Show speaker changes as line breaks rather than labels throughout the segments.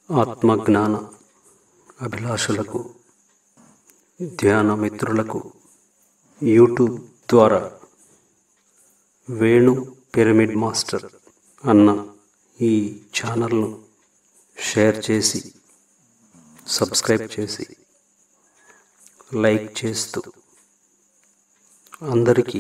ఆత్మజ్ఞాన అభిలాషులకు ధ్యాన మిత్రులకు యూట్యూబ్ ద్వారా వేణు పిరమిడ్ మాస్టర్ అన్న ఈ ఛానల్ను షేర్ చేసి సబ్స్క్రైబ్ చేసి లైక్ చేస్తూ అందరికీ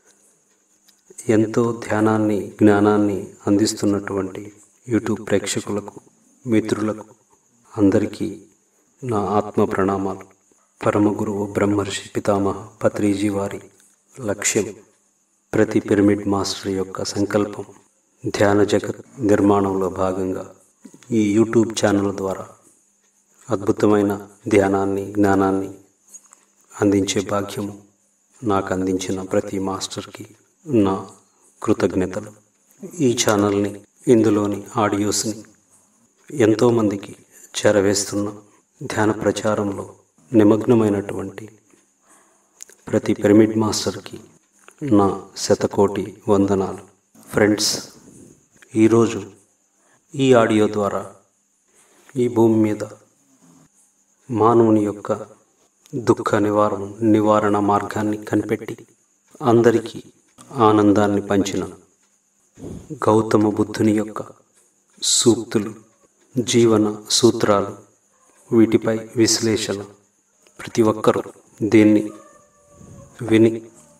ఎంతో ధ్యానాన్ని జ్ఞానాన్ని అందిస్తున్నటువంటి యూట్యూబ్ ప్రేక్షకులకు మిత్రులకు అందరికీ నా ఆత్మ ప్రణామాలు పరమ గురువు బ్రహ్మర్షి పితామహ పత్రిజీ వారి లక్ష్యం ప్రతి పిరమిడ్ మాస్టర్ యొక్క సంకల్పం ధ్యాన జగత్ నిర్మాణంలో భాగంగా ఈ యూట్యూబ్ ఛానల్ ద్వారా అద్భుతమైన ధ్యానాన్ని జ్ఞానాన్ని అందించే భాగ్యము నాకు అందించిన ప్రతి మాస్టర్కి నా కృతజ్ఞతలు ఈ ఛానల్ని ఇందులోని ఆడియోస్ని ఎంతోమందికి చేరవేస్తున్న ధ్యాన ప్రచారంలో నిమగ్నమైనటువంటి ప్రతి పిరమిడ్ మాస్టర్కి నా శతకోటి వందనాలు ఫ్రెండ్స్ ఈరోజు ఈ ఆడియో ద్వారా ఈ భూమి మీద మానవుని యొక్క దుఃఖ నివారణ నివారణ మార్గాన్ని కనిపెట్టి అందరికీ ఆనందాన్ని పంచిన గౌతమ బుద్ధుని యొక్క సూక్తులు జీవన సూత్రాలు వీటిపై విశ్లేషణ ప్రతి ఒక్కరూ దీన్ని విని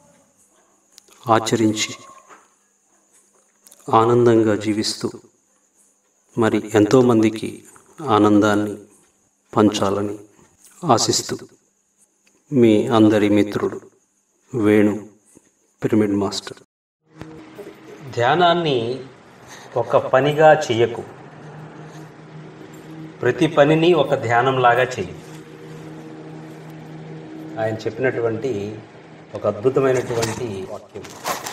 ఆచరించి ఆనందంగా జీవిస్తూ మరి ఎంతోమందికి ఆనందాన్ని పంచాలని ఆశిస్తూ మీ అందరి మిత్రుడు వేణు పిరమిడ్ మాస్టర్
ధ్యానాన్ని ఒక పనిగా చెయ్యకు ప్రతి పనిని ఒక ధ్యానంలాగా చెయ్యి ఆయన చెప్పినటువంటి ఒక అద్భుతమైనటువంటి వాక్యం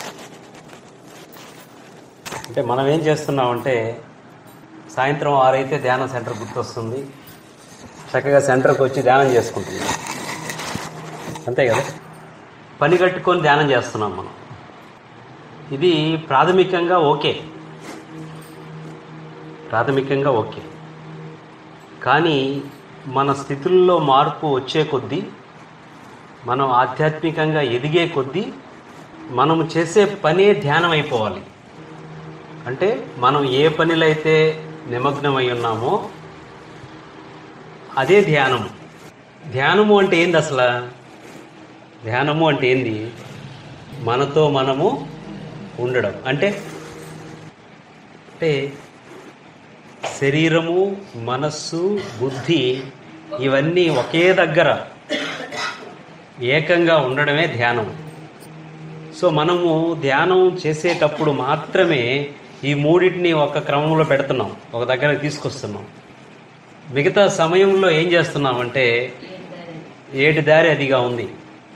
అంటే మనం ఏం చేస్తున్నామంటే సాయంత్రం ఆరైతే ధ్యాన సెంటర్ గుర్తొస్తుంది చక్కగా సెంటర్కి వచ్చి ధ్యానం చేసుకుంటున్నాం అంతే కదా పని కట్టుకొని ధ్యానం చేస్తున్నాం మనం ఇది ప్రాథమికంగా ఓకే ప్రాథమికంగా ఓకే కానీ మన స్థితుల్లో మార్పు వచ్చే కొద్దీ మనం ఆధ్యాత్మికంగా ఎదిగే కొద్దీ మనము చేసే పనే ధ్యానం అయిపోవాలి అంటే మనం ఏ పనిలో అయితే నిమగ్నమై ఉన్నామో అదే ధ్యానము ధ్యానము అంటే ఏంది అసలు ధ్యానము అంటే ఏంది మనతో మనము ఉండడం అంటే అంటే శరీరము మనస్సు బుద్ధి ఇవన్నీ ఒకే దగ్గర ఏకంగా ఉండడమే ధ్యానం సో మనము ధ్యానం చేసేటప్పుడు మాత్రమే ఈ మూడింటిని ఒక క్రమంలో పెడుతున్నాం ఒక దగ్గర తీసుకొస్తున్నాం మిగతా సమయంలో ఏం చేస్తున్నామంటే ఏటి దారి అదిగా ఉంది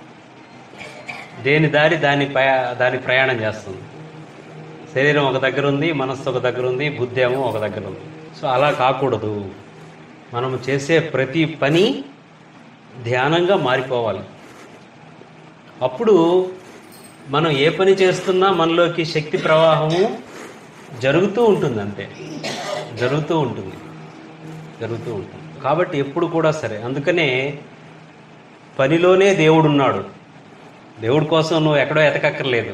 దేని దారి దాని పయా- దాని ప్రయాణం చేస్తుంది శరీరం ఒక దగ్గర ఉంది మనస్సు ఒక దగ్గర ఉంది బుద్ధి ఏమో ఒక దగ్గర ఉంది సో అలా కాకూడదు మనము చేసే ప్రతి పని ధ్యానంగా మారిపోవాలి అప్పుడు మనం ఏ పని చేస్తున్నా మనలోకి శక్తి ప్రవాహము జరుగుతూ ఉంటుంది అంతే జరుగుతూ ఉంటుంది జరుగుతూ ఉంటుంది కాబట్టి ఎప్పుడు కూడా సరే అందుకనే పనిలోనే దేవుడున్నాడు దేవుడి కోసం నువ్వు ఎక్కడో ఎతకక్కర్లేదు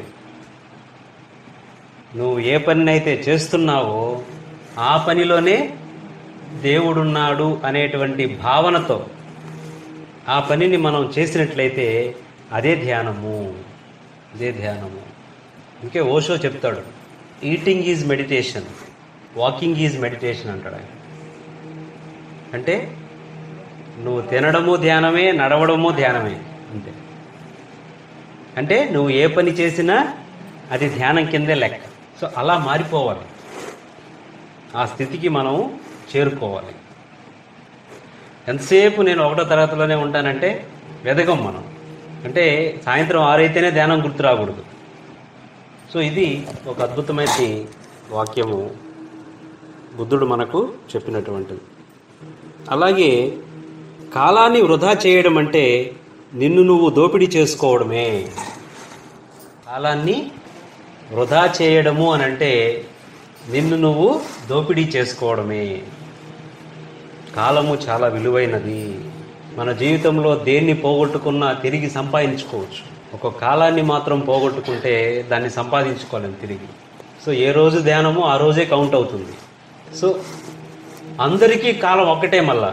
నువ్వు ఏ పనినైతే చేస్తున్నావో ఆ పనిలోనే దేవుడున్నాడు అనేటువంటి భావనతో ఆ పనిని మనం చేసినట్లయితే అదే ధ్యానము అదే ధ్యానము ఇంకే ఓషో చెప్తాడు eating is meditation walking is meditation అంటాడు ఆయన అంటే నువ్వు తినడము ధ్యానమే నడవడము ధ్యానమే అంతే అంటే నువ్వు ఏ పని చేసినా అది ధ్యానం కిందే లెక్క సో అలా మారిపోవాలి ఆ స్థితికి మనం చేరుకోవాలి ఎంతసేపు నేను ఒకటో తరగతిలోనే ఉంటానంటే వెదగం మనం అంటే సాయంత్రం ఆరైతేనే ధ్యానం గుర్తు రాకూడదు సో ఇది ఒక అద్భుతమైన వాక్యము బుద్ధుడు మనకు చెప్పినటువంటిది అలాగే కాలాన్ని వృధా చేయడం అంటే నిన్ను నువ్వు దోపిడీ చేసుకోవడమే కాలాన్ని వృధా చేయడము అని అంటే నిన్ను నువ్వు దోపిడీ చేసుకోవడమే కాలము చాలా విలువైనది మన జీవితంలో దేన్ని పోగొట్టుకున్నా తిరిగి సంపాదించుకోవచ్చు ఒక కాలాన్ని మాత్రం పోగొట్టుకుంటే దాన్ని సంపాదించుకోలేం తిరిగి సో ఏ రోజు ధ్యానమో ఆ రోజే కౌంట్ అవుతుంది సో అందరికీ కాలం ఒకటే మళ్ళా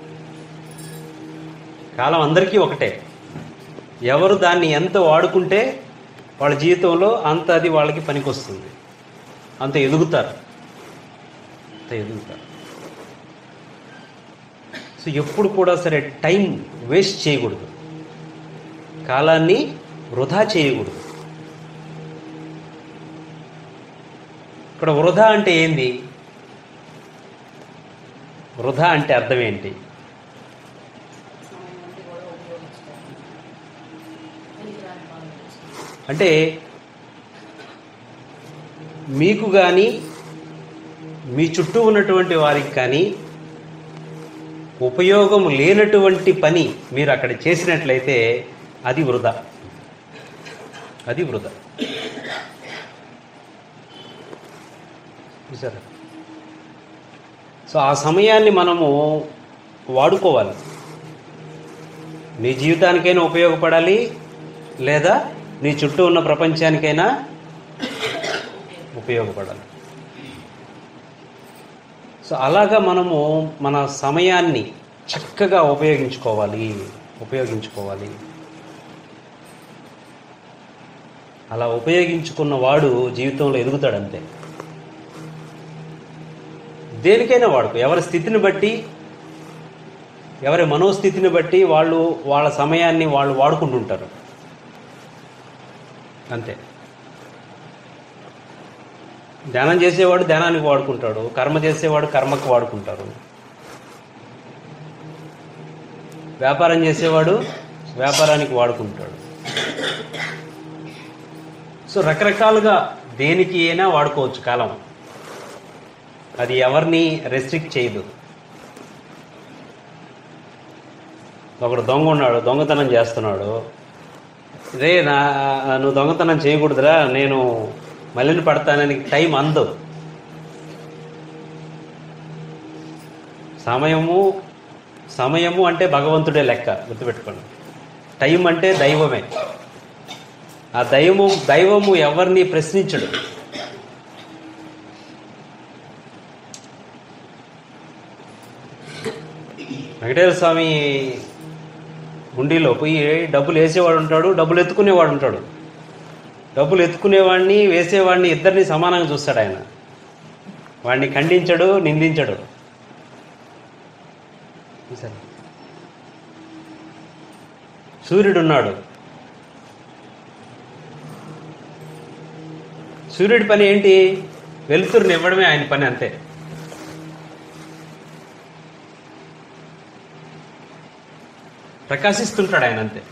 కాలం అందరికీ ఒకటే ఎవరు దాన్ని ఎంత వాడుకుంటే వాళ్ళ జీవితంలో అంత అది వాళ్ళకి పనికొస్తుంది అంత ఎదుగుతారు అంత ఎదుగుతారు సో ఎప్పుడు కూడా సరే టైం వేస్ట్ చేయకూడదు కాలాన్ని వృధా చేయకూడదు ఇక్కడ వృధా అంటే ఏంది వృధా అంటే అర్థం ఏంటి అంటే మీకు కానీ మీ చుట్టూ ఉన్నటువంటి వారికి కానీ ఉపయోగం లేనటువంటి పని మీరు అక్కడ చేసినట్లయితే అది వృధా అది వృధా చూసారా సో ఆ సమయాన్ని మనము వాడుకోవాలి నీ జీవితానికైనా ఉపయోగపడాలి లేదా నీ చుట్టూ ఉన్న ప్రపంచానికైనా ఉపయోగపడాలి సో అలాగా మనము మన సమయాన్ని చక్కగా ఉపయోగించుకోవాలి ఉపయోగించుకోవాలి అలా ఉపయోగించుకున్న వాడు జీవితంలో ఎదుగుతాడు అంతే దేనికైనా వాడుకో ఎవరి స్థితిని బట్టి ఎవరి మనోస్థితిని బట్టి వాళ్ళు వాళ్ళ సమయాన్ని వాళ్ళు వాడుకుంటుంటారు అంతే ధ్యానం చేసేవాడు ధ్యానానికి వాడుకుంటాడు కర్మ చేసేవాడు కర్మకు వాడుకుంటారు వ్యాపారం చేసేవాడు వ్యాపారానికి వాడుకుంటాడు సో రకరకాలుగా దేనికి అయినా వాడుకోవచ్చు కాలం అది ఎవరిని రెస్ట్రిక్ట్ చేయదు ఒకడు దొంగ ఉన్నాడు దొంగతనం చేస్తున్నాడు రే నా నువ్వు దొంగతనం చేయకూడదురా నేను మళ్ళీ పడతానని టైం అందు సమయము సమయము అంటే భగవంతుడే లెక్క గుర్తుపెట్టుకోండి టైం అంటే దైవమే ఆ దైవము దైవము ఎవరిని ప్రశ్నించడు వెంకటేశ్వర స్వామి హుండీలో పోయి డబ్బులు వేసేవాడు ఉంటాడు డబ్బులు ఎత్తుకునేవాడు ఉంటాడు డబ్బులు ఎత్తుకునేవాడిని వేసేవాడిని ఇద్దరిని సమానంగా చూస్తాడు ఆయన వాడిని ఖండించడు నిందించడు చూసారా? సూర్యుడు ఉన్నాడు సూర్యుడి పని ఏంటి వెలుతురుని ఇవ్వడమే ఆయన పని అంతే ప్రకాశిస్తుంటాడు ఆయన అంతే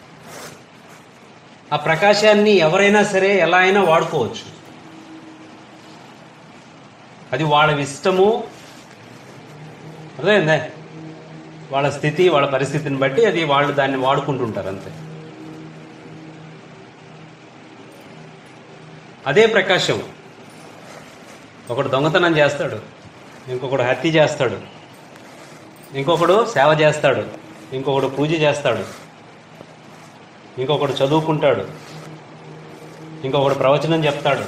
ఆ ప్రకాశాన్ని ఎవరైనా సరే ఎలా అయినా వాడుకోవచ్చు అది వాళ్ళ ఇష్టము అదేందే వాళ్ళ స్థితి వాళ్ళ పరిస్థితిని బట్టి అది వాళ్ళు దాన్ని వాడుకుంటుంటారు అంతే అదే ప్రకాశం ఒకడు దొంగతనం చేస్తాడు ఇంకొకడు హత్య చేస్తాడు ఇంకొకడు సేవ చేస్తాడు ఇంకొకడు పూజ చేస్తాడు ఇంకొకడు చదువుకుంటాడు ఇంకొకడు ప్రవచనం చెప్తాడు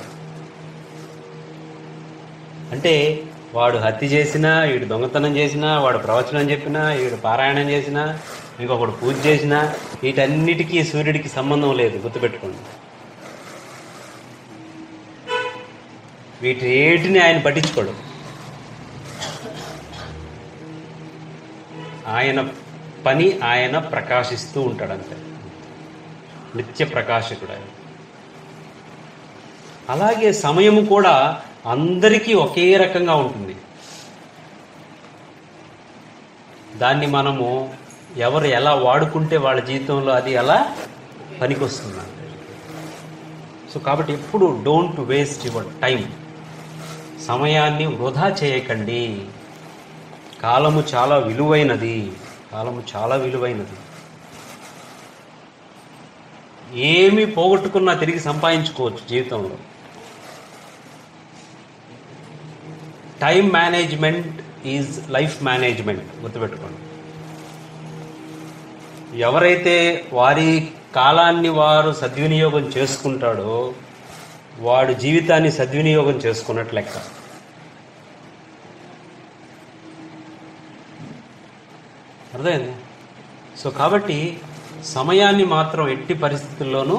అంటే వాడు హత్య చేసినా వీడు దొంగతనం చేసినా వాడు ప్రవచనం చెప్పినా వీడు పారాయణం చేసినా ఇంకొకడు పూజ చేసినా వీటన్నిటికీ సూర్యుడికి సంబంధం లేదు గుర్తుపెట్టుకోండి వీటి ఏటిని ఆయన పట్టించుకోడు ఆయన పని ఆయన ప్రకాశిస్తూ ఉంటాడు అంతే నిత్య ప్రకాశకుడు ఆయన అలాగే సమయము కూడా అందరికీ ఒకే రకంగా ఉంటుంది దాన్ని మనము ఎవరు ఎలా వాడుకుంటే వాళ్ళ జీవితంలో అది ఎలా పనికొస్తుంది అంతే సో కాబట్టి ఎప్పుడు డోంట్ వేస్ట్ యువర్ టైం సమయాన్ని వృధా చేయకండి కాలము చాలా విలువైనది కాలము చాలా విలువైనది ఏమి పోగొట్టుకున్నా తిరిగి సంపాదించుకోవచ్చు జీవితంలో time management is life management గుర్తుపెట్టుకోండి ఎవరైతే వారి కాలాన్ని వారు సద్వినియోగం చేసుకుంటాడో వాడు జీవితాన్ని సద్వినియోగం చేసుకున్నట్లు లెక్క అర్థమైంది సో కాబట్టి సమయాన్ని మాత్రం ఎట్టి పరిస్థితుల్లోనూ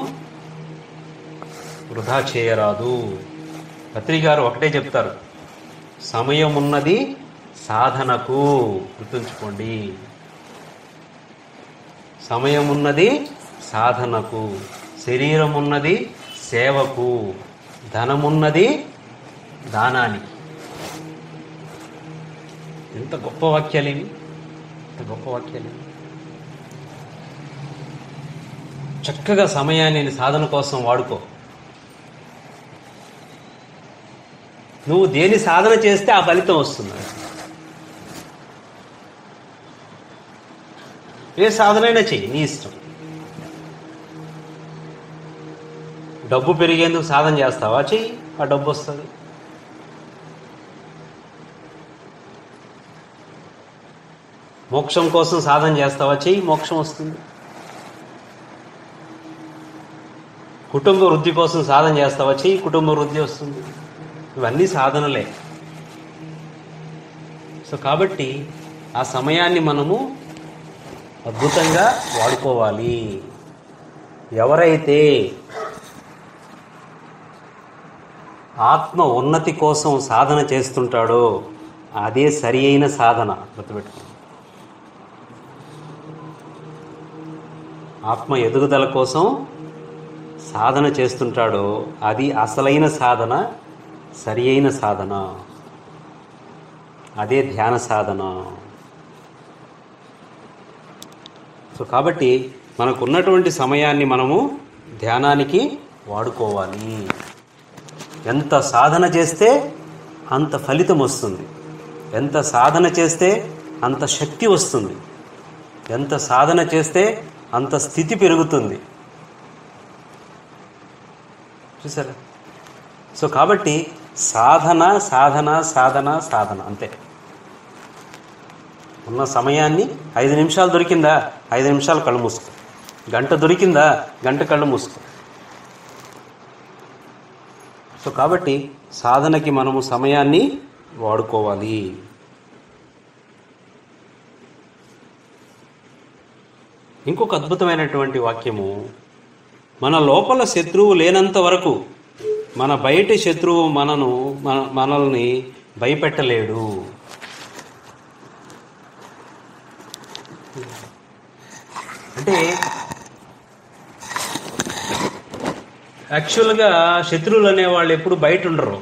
వృధా చేయరాదు పత్రి గారు ఒకటే చెప్తారు సమయం ఉన్నది సాధనకు గుర్తుంచుకోండి సమయం ఉన్నది సాధనకు శరీరం ఉన్నది సేవకు ధనమున్నది దానానికి ఎంత గొప్ప వాక్యాలు ఇవి ఎంత గొప్ప వాక్యాలు ఇవి చక్కగా సమయాన్ని నీ సాధన కోసం వాడుకో నువ్వు దేని సాధన చేస్తే ఆ ఫలితం వస్తుంది ఏ సాధనైనా చెయ్యి నీ ఇష్టం డబ్బు పెరిగేందుకు సాధన చేస్తావా చెయ్యి ఆ డబ్బు వస్తుంది మోక్షం కోసం సాధన చేస్తావా చెయ్యి మోక్షం వస్తుంది కుటుంబ వృద్ధి కోసం సాధన చేస్తావా చెయ్యి కుటుంబ వృద్ధి వస్తుంది ఇవన్నీ సాధనలే సో కాబట్టి ఆ సమయాన్ని మనము అద్భుతంగా వాడుకోవాలి ఎవరైతే ఆత్మ ఉన్నతి కోసం సాధన చేస్తుంటాడో అదే సరి అయిన సాధన గుర్తుపెట్టుకోండి ఆత్మ ఎదుగుదల కోసం సాధన చేస్తుంటాడో అది అసలైన సాధన సరి అయిన సాధన అదే ధ్యాన సాధన సో కాబట్టి మనకు ఉన్నటువంటి సమయాన్ని మనము ధ్యానానికి వాడుకోవాలి ఎంత సాధన చేస్తే అంత ఫలితం వస్తుంది ఎంత సాధన చేస్తే అంత శక్తి వస్తుంది ఎంత సాధన చేస్తే అంత స్థితి పెరుగుతుంది చూసారా సో కాబట్టి సాధన సాధన సాధన సాధన అంతే ఉన్న సమయాన్ని ఐదు నిమిషాలు దొరికిందా ఐదు నిమిషాలు కళ్ళు మూసుకో గంట దొరికిందా గంట కళ్ళు మూసుకో సో కాబట్టి సాధనకి మనము సమయాన్ని వాడుకోవాలి ఇంకొక అద్భుతమైనటువంటి వాక్యము మన లోపల శత్రువు లేనంత వరకు మన బయటి శత్రువు మనను మన మనల్ని భయపెట్టలేడు అంటే యాక్చువల్గా శత్రువులు అనేవాళ్ళు ఎప్పుడు బయట ఉండరు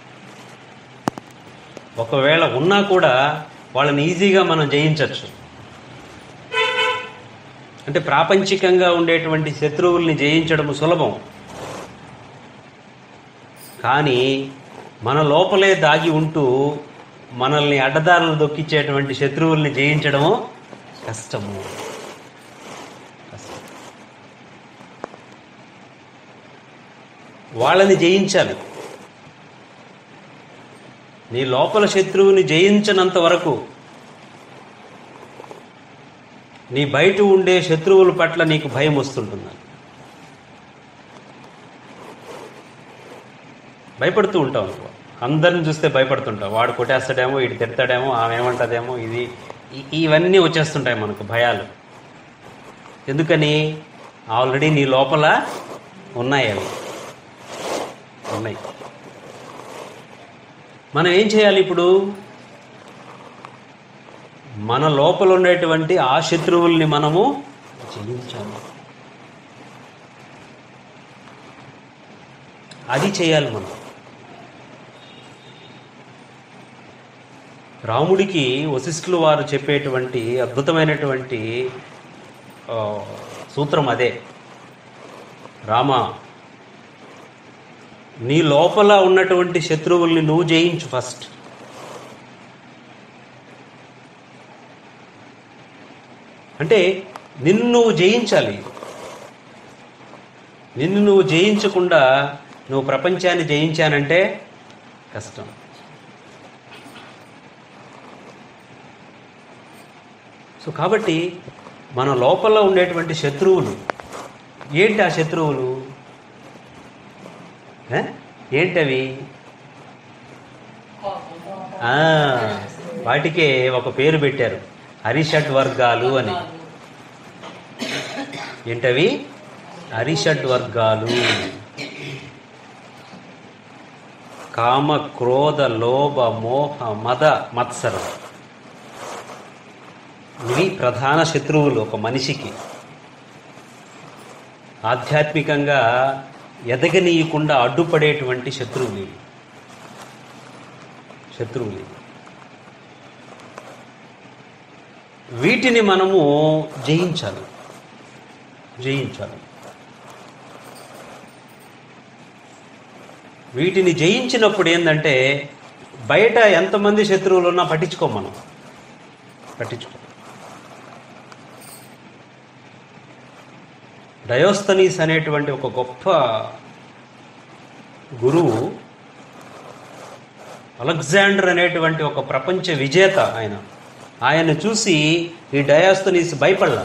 ఒకవేళ ఉన్నా కూడా వాళ్ళని ఈజీగా మనం జయించవచ్చు అంటే ప్రాపంచికంగా ఉండేటువంటి శత్రువుల్ని జయించడం సులభం కానీ మన లోపలే దాగి ఉంటూ మనల్ని అడ్డదారులు దొక్కించేటువంటి శత్రువుల్ని జయించడము కష్టము కష్టం. వాళ్ళని జయించాలి నీ లోపల శత్రువుని జయించనంత వరకు నీ బయట ఉండే శత్రువుల పట్ల నీకు భయం వస్తుంటుంది భయపడుతూ ఉంటావు నువ్వు అందరిని చూస్తే భయపడుతుంటావు వాడు కొట్టేస్తాడేమో ఇటు తిడతాడేమో ఆమె ఏమంటదేమో ఇది ఇ- ఇవన్నీ వచ్చేస్తుంటాయి మనకు భయాలు ఎందుకని ఆల్రెడీ నీ లోపల ఉన్నాయి అవి ఉన్నాయి మనం ఏం చేయాలి ఇప్పుడు మన లోపల ఉండేటువంటి ఆ శత్రువుల్ని మనము జయించాలి అది చేయాలి మనం రాముడికి వశిష్ఠులు వారు చెప్పేటువంటి అద్భుతమైనటువంటి ఆ, సూత్రం అదే రామ నీ లోపల ఉన్నటువంటి శత్రువుల్ని నువ్వు జయించు ఫస్ట్ అంటే నిన్ను నువ్వు జయించాలి నిన్ను నువ్వు జయించకుండా నువ్వు ప్రపంచాన్ని జయించానంటే కష్టం సో కాబట్టి మన లోపల ఉండేటువంటి శత్రువులు ఏంటి ఆ శత్రువులు ఏ? ఏంటవి ఆ, వాటికే ఒక పేరు పెట్టారు హరిషడ్ వర్గాలు అని ఏంటవి హరిషడ్ వర్గాలు కామ క్రోధ లోభ మోహ మద మత్సరం ఇవి ప్రధాన శత్రువులు ఒక మనిషికి ఆధ్యాత్మికంగా ఎదగనీయకుండా అడ్డుపడేటువంటి శత్రువులు ఇవి శత్రువులు ఇవి. వీటిని మనము జయించాలి జయించాలి వీటిని జయించినప్పుడు ఏంటంటే బయట ఎంతమంది శత్రువులు ఉన్నా పట్టించుకోం మనం పట్టించుకో డయోస్తనీస్ అనేటువంటి ఒక గొప్ప గురువు అలెగ్జాండర్ అనేటువంటి ఒక ప్రపంచ విజేత ఆయన ఆయన చూసి ఈ డయాస్తనీస్ భయపడలా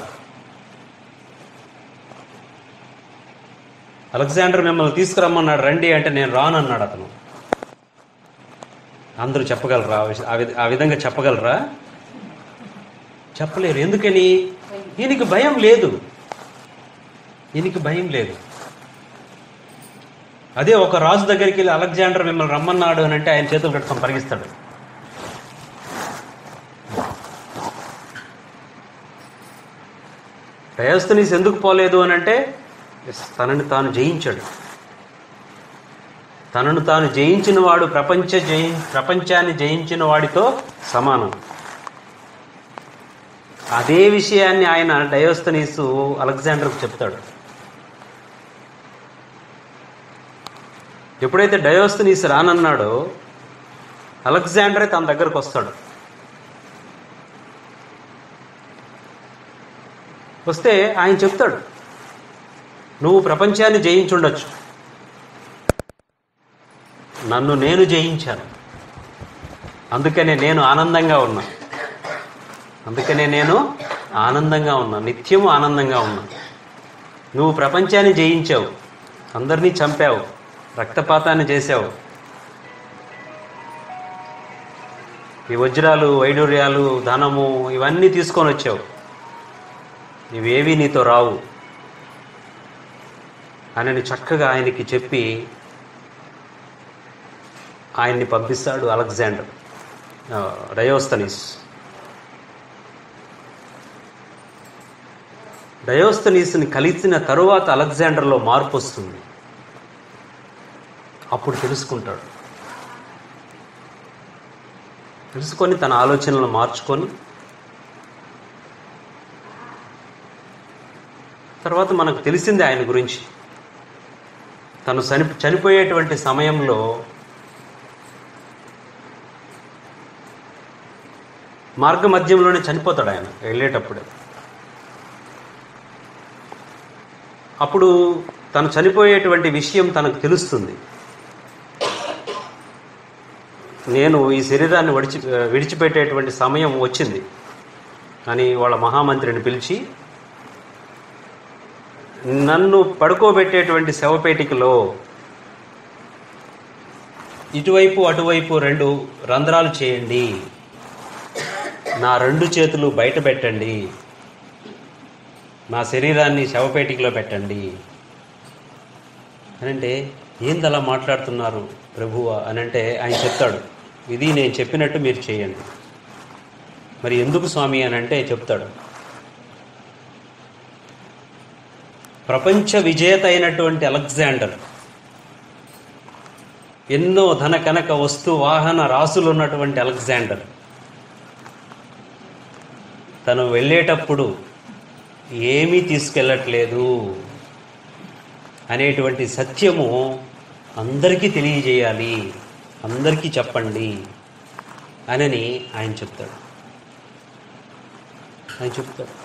అలెగ్జాండర్ మిమ్మల్ని తీసుకురమ్మన్నాడు రండి అంటే నేను రాను అన్నాడు అతను అందరూ చెప్పగలరా ఆ విష- ఆ విధ- ఆ విధంగా చెప్పగలరా చెప్పలేరు ఎందుకని ఈయనకి భయం లేదు ఈయనకి భయం లేదు అదే ఒక రాజు దగ్గరికి వెళ్ళి అలెగ్జాండర్ మిమ్మల్ని రమ్మన్నాడు అని అంటే ఆయన చేతులు కట్టుకొని పరిగిస్తాడు డయోస్తనీస్ ఎందుకు పోలేదు అని అంటే తనని తాను జయించాడు తనను తాను జయించిన వాడు ప్రపంచ జయి ప్రపంచాన్ని జయించిన వాడితో సమానం అదే విషయాన్ని ఆయన డయోస్తనీసు అలెగ్జాండర్కు చెప్తాడు ఎప్పుడైతే డయోస్తనీస్ రానన్నాడో అలెగ్జాండరే తన దగ్గరకు వస్తాడు వస్తే ఆయన చెప్తాడు నువ్వు ప్రపంచాన్ని జయించుండొచ్చు నన్ను నేను జయించాను అందుకనే నేను ఆనందంగా ఉన్నా అందుకనే నేను ఆనందంగా ఉన్నా నిత్యము ఆనందంగా ఉన్నా నువ్వు ప్రపంచాన్ని జయించావు అందరినీ చంపావు రక్తపాతాన్ని చేశావు ఈ వజ్రాలు వైడూర్యాలు ధనము ఇవన్నీ తీసుకొని వచ్చావు ఇవేవి నీతో రావు అని చక్కగా ఆయనకి చెప్పి ఆయన్ని పంపిస్తాడు అలెగ్జాండర్ ఆ, డయోస్తనీస్ డయోస్తనీస్ని కలిసిన తరువాత అలెగ్జాండర్లో మార్పు వస్తుంది అప్పుడు తెలుసుకుంటాడు తెలుసుకొని తన ఆలోచనలను మార్చుకొని తర్వాత మనకు తెలిసింది ఆయన గురించి తను చని చనిపోయేటువంటి సమయంలో మార్గ మధ్యంలోనే చనిపోతాడు ఆయన వెళ్ళేటప్పుడే అప్పుడు తను చనిపోయేటువంటి విషయం తనకు తెలుస్తుంది నేను ఈ శరీరాన్ని విడిచి విడిచిపెట్టేటువంటి సమయం వచ్చింది అని వాళ్ళ మహామంత్రిని పిలిచి నన్ను పడుకోబెట్టేటువంటి శవపేటికలో ఇటువైపు అటువైపు రెండు రంధ్రాలు చేయండి నా రెండు చేతులు బయట పెట్టండి నా శరీరాన్ని శవపేటికలో పెట్టండి అని అంటే ఏంది అలా మాట్లాడుతున్నారు ప్రభువా అని అంటే ఆయన చెప్తాడు ఇది నేను చెప్పినట్టు మీరు చేయండి మరి ఎందుకు స్వామి అని అంటే చెప్తాడు ప్రపంచ విజేత అయినటువంటి అలెగ్జాండర్ ఎన్నో ధన కనక వస్తు వాహన రాసులు ఉన్నటువంటి అలెగ్జాండర్ తను వెళ్ళేటప్పుడు ఏమీ తీసుకెళ్ళట్లేదు అనేటువంటి సత్యము అందరికీ తెలియజేయాలి అందరికీ చెప్పండి అనని ఆయన చెప్తాడు ఆయన చెప్తాడు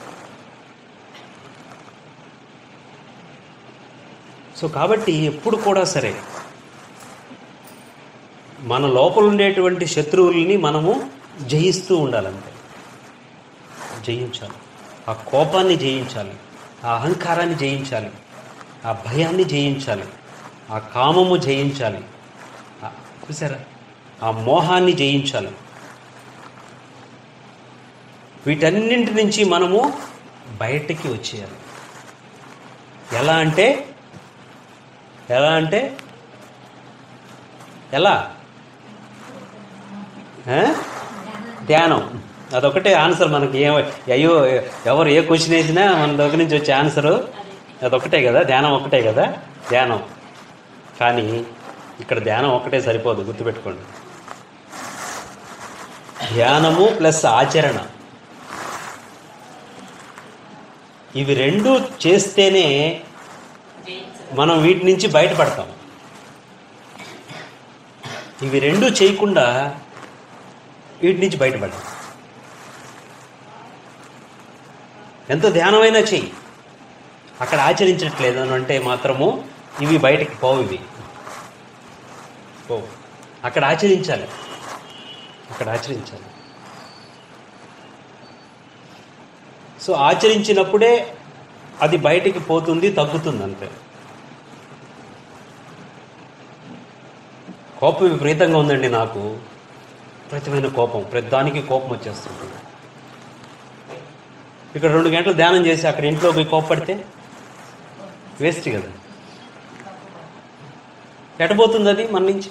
సో కాబట్టి ఎప్పుడు కూడా సరే మన లోపల ఉండేటువంటి శత్రువుల్ని మనము జయిస్తూ ఉండాలంటే జయించాలి ఆ కోపాన్ని జయించాలి ఆ అహంకారాన్ని జయించాలి ఆ భయాన్ని జయించాలి ఆ కామము జయించాలి ఆ- చూసారా ఆ మోహాన్ని జయించాలి వీటన్నింటి నుంచి మనము బయటికి వచ్చేయాలి ఎలా అంటే ఎలా అంటే ఎలా ఆ? ధ్యానం అదొకటే ఆన్సర్ మనకి ఏం అయ్యో ఎవరు ఏ క్వశ్చన్ వేసినా మన దగ్గర నుంచి వచ్చే ఆన్సరు అదొకటే కదా ధ్యానం ఒకటే కదా ధ్యానం కానీ ఇక్కడ ధ్యానం ఒకటే సరిపోదు గుర్తుపెట్టుకోండి ధ్యానము ప్లస్ ఆచరణ ఇవి రెండు చేస్తేనే మనం వీటి నుంచి బయటపడతాం ఇవి రెండు చేయకుండా వీటి నుంచి బయటపడతాం ఎంత ధ్యానమైనా చెయ్యి అక్కడ ఆచరించట్లేదు అని అంటే మాత్రము ఇవి బయటకి పోవు ఇవి పోవు అక్కడ ఆచరించాలి అక్కడ ఆచరించాలి సో ఆచరించినప్పుడే అది బయటికి పోతుంది తగ్గుతుంది అంతే కోపం విపరీతంగా ఉందండి నాకు విపరీతమైన కోపం ప్రతిదానికి కోపం వచ్చేస్తుంది ఇక్కడ రెండు గంటలు ధ్యానం చేసి అక్కడ ఇంట్లో పోయి కోపడితే వేస్ట్ కదా ఎటబోతుంది అది మన నుంచి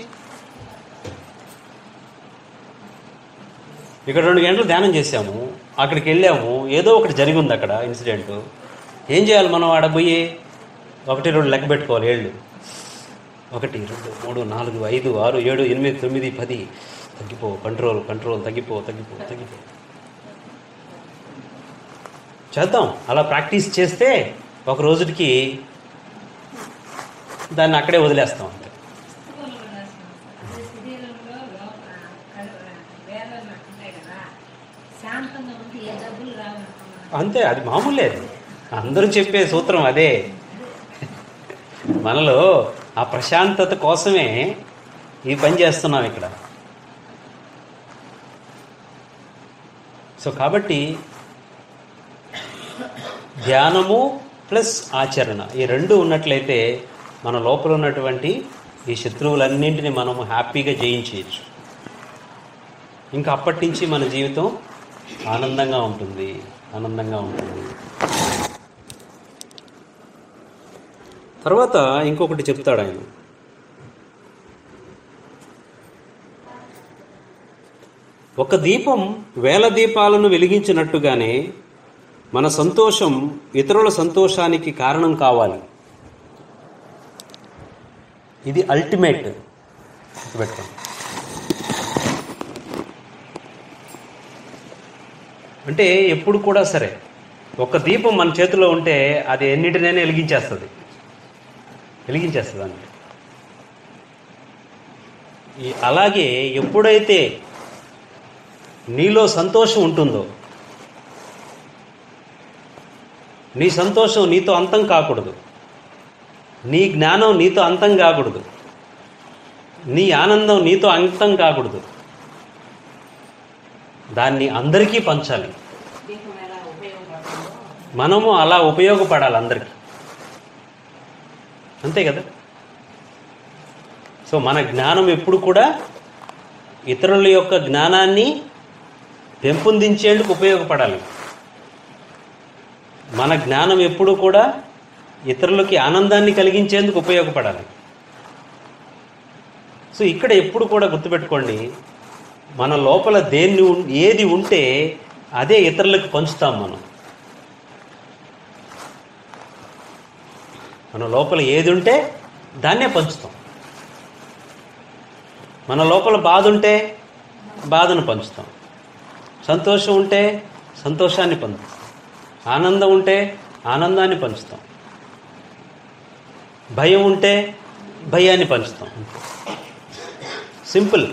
ఇక్కడ రెండు గంటలు ధ్యానం చేసాము అక్కడికి వెళ్ళాము ఏదో ఒకటి జరిగి ఉంది అక్కడ ఇన్సిడెంట్ ఏం చేయాలి మనం ఆడ పోయి ఒకటి రెండు లెక్క పెట్టుకోవాలి ఏళ్ళు ఒకటి రెండు మూడు నాలుగు ఐదు ఆరు ఏడు ఎనిమిది తొమ్మిది పది తగ్గిపో కంట్రోల్ కంట్రోల్ తగ్గిపో తగ్గిపో తగ్గిపో చేద్దాం అలా ప్రాక్టీస్ చేస్తే ఒక రోజుకి దాన్ని అక్కడే వదిలేస్తాం అంతే
శాంతంగా ఉంటే ఏ డబ్బులు రావనుకున్నాను
అంతే అది మామూలే అది అందరూ చెప్పే సూత్రం అదే మనలో ఆ ప్రశాంతత కోసమే ఈ పని చేస్తున్నాం ఇక్కడ సో కాబట్టి ధ్యానము ప్లస్ ఆచరణ ఈ రెండు ఉన్నట్లయితే మన లోపల ఉన్నటువంటి ఈ శత్రువులన్నింటినీ మనము హ్యాపీగా జయించేయచ్చు ఇంకా అప్పటి నుంచి మన జీవితం ఆనందంగా ఉంటుంది ఆనందంగా ఉంటుంది తర్వాత ఇంకొకటి చెప్తాడు ఆయన ఒక దీపం వేల దీపాలను వెలిగించినట్టుగానే మన సంతోషం ఇతరుల సంతోషానికి కారణం కావాలి ఇది అల్టిమేట్ గుర్తుపెట్టుకోండి అంటే ఎప్పుడు కూడా సరే ఒక దీపం మన చేతిలో ఉంటే అది ఎన్నిటినైనా వెలిగించేస్తుంది వెలిగించేస్తుంది అండి ఈ అలాగే ఎప్పుడైతే నీలో సంతోషం ఉంటుందో నీ సంతోషం నీతో అంతం కాకూడదు నీ జ్ఞానం నీతో అంతం కాకూడదు నీ ఆనందం నీతో అంతం కాకూడదు దాన్ని అందరికీ పంచాలి
దీపం ఎలా ఉపయోగపడుతుందో
మనము అలా ఉపయోగపడాలి అందరికీ అంతే కదా సో మన జ్ఞానం ఎప్పుడు కూడా ఇతరుల యొక్క జ్ఞానాన్ని పెంపొందించేందుకు ఉపయోగపడాలి మన జ్ఞానం ఎప్పుడు కూడా ఇతరులకి ఆనందాన్ని కలిగించేందుకు ఉపయోగపడాలి సో ఇక్కడ ఎప్పుడు కూడా గుర్తుపెట్టుకోండి మన లోపల దేన్ని ఉన్- ఏది ఉంటే అదే ఇతరులకు పంచుతాం మనం మన లోపల ఏది ఉంటే దాన్నే పంచుతాం మన లోపల బాధ ఉంటే బాధను పంచుతాం సంతోషం ఉంటే సంతోషాన్ని పంచుతాం ఆనందం ఉంటే ఆనందాన్ని పంచుతాం భయం ఉంటే భయాన్ని పంచుతాం సింపుల్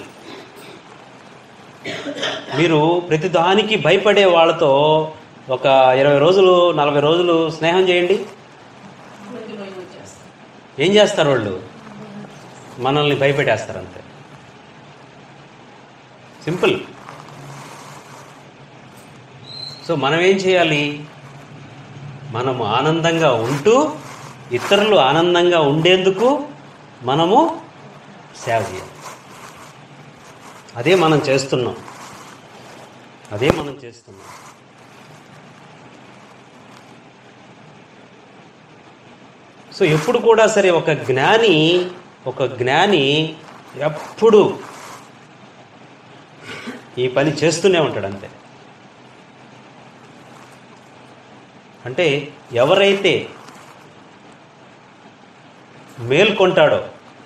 మీరు ప్రతిదానికి భయపడే వాళ్ళతో ఒక ఇరవై రోజులు నలభై రోజులు స్నేహం చేయండి
ఇంటికి పోయి వచ్చేస్తాం
ఏం చేస్తారు వాళ్ళు మనల్ని భయపెట్టేస్తారు అంతే సింపుల్ సో మనం ఏం చేయాలి మనము ఆనందంగా ఉంటూ ఇతరులు ఆనందంగా ఉండేందుకు మనము సేవ చేయాలి అదే మనం చేస్తున్నాం అదే మనం చేస్తున్నాం సో ఎప్పుడు కూడా సరే ఒక జ్ఞాని ఒక జ్ఞాని ఎప్పుడు ఈ పని చేస్తూనే ఉంటాడు అంతే అంటే ఎవరైతే మేల్కొంటాడో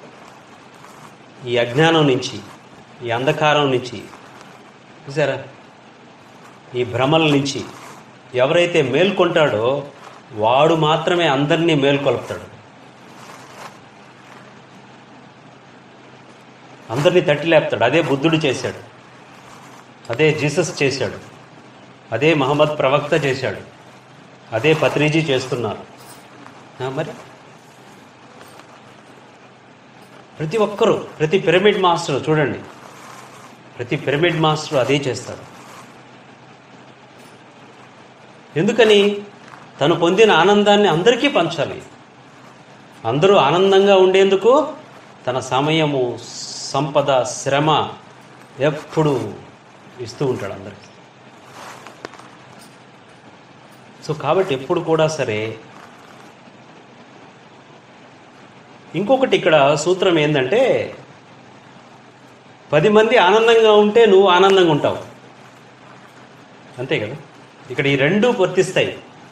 ఈ అజ్ఞానం నుంచి ఈ అంధకారం నుంచి చూసారా ఈ భ్రమల నుంచి ఎవరైతే మేల్కొంటాడో వాడు మాత్రమే అందరినీ మేల్కొల్పుతాడు అందరినీ తట్టి లేపుతాడు అదే బుద్ధుడు చేశాడు అదే జీసస్ చేశాడు అదే మహమ్మద్ ప్రవక్త చేశాడు అదే పత్రిజీ చేస్తున్నారు ఆ, మరి ప్రతి ఒక్కరూ ప్రతి పిరమిడ్ మాస్టర్ చూడండి ప్రతి పిరమిడ్ మాస్టర్ అదే చేస్తాడు ఎందుకని తను పొందిన ఆనందాన్ని అందరికీ పంచాలి అందరూ ఆనందంగా ఉండేందుకు తన సమయము సంపద శ్రమ ఎప్పుడు ఇస్తూ ఉంటాడు అందరికీ సో కాబట్టి ఎప్పుడు కూడా సరే ఇంకొకటి ఇక్కడ సూత్రం ఏంటంటే పది మంది ఆనందంగా ఉంటే నువ్వు ఆనందంగా ఉంటావు అంతే కదా ఇక్కడ ఈ రెండు వర్తిస్తాయి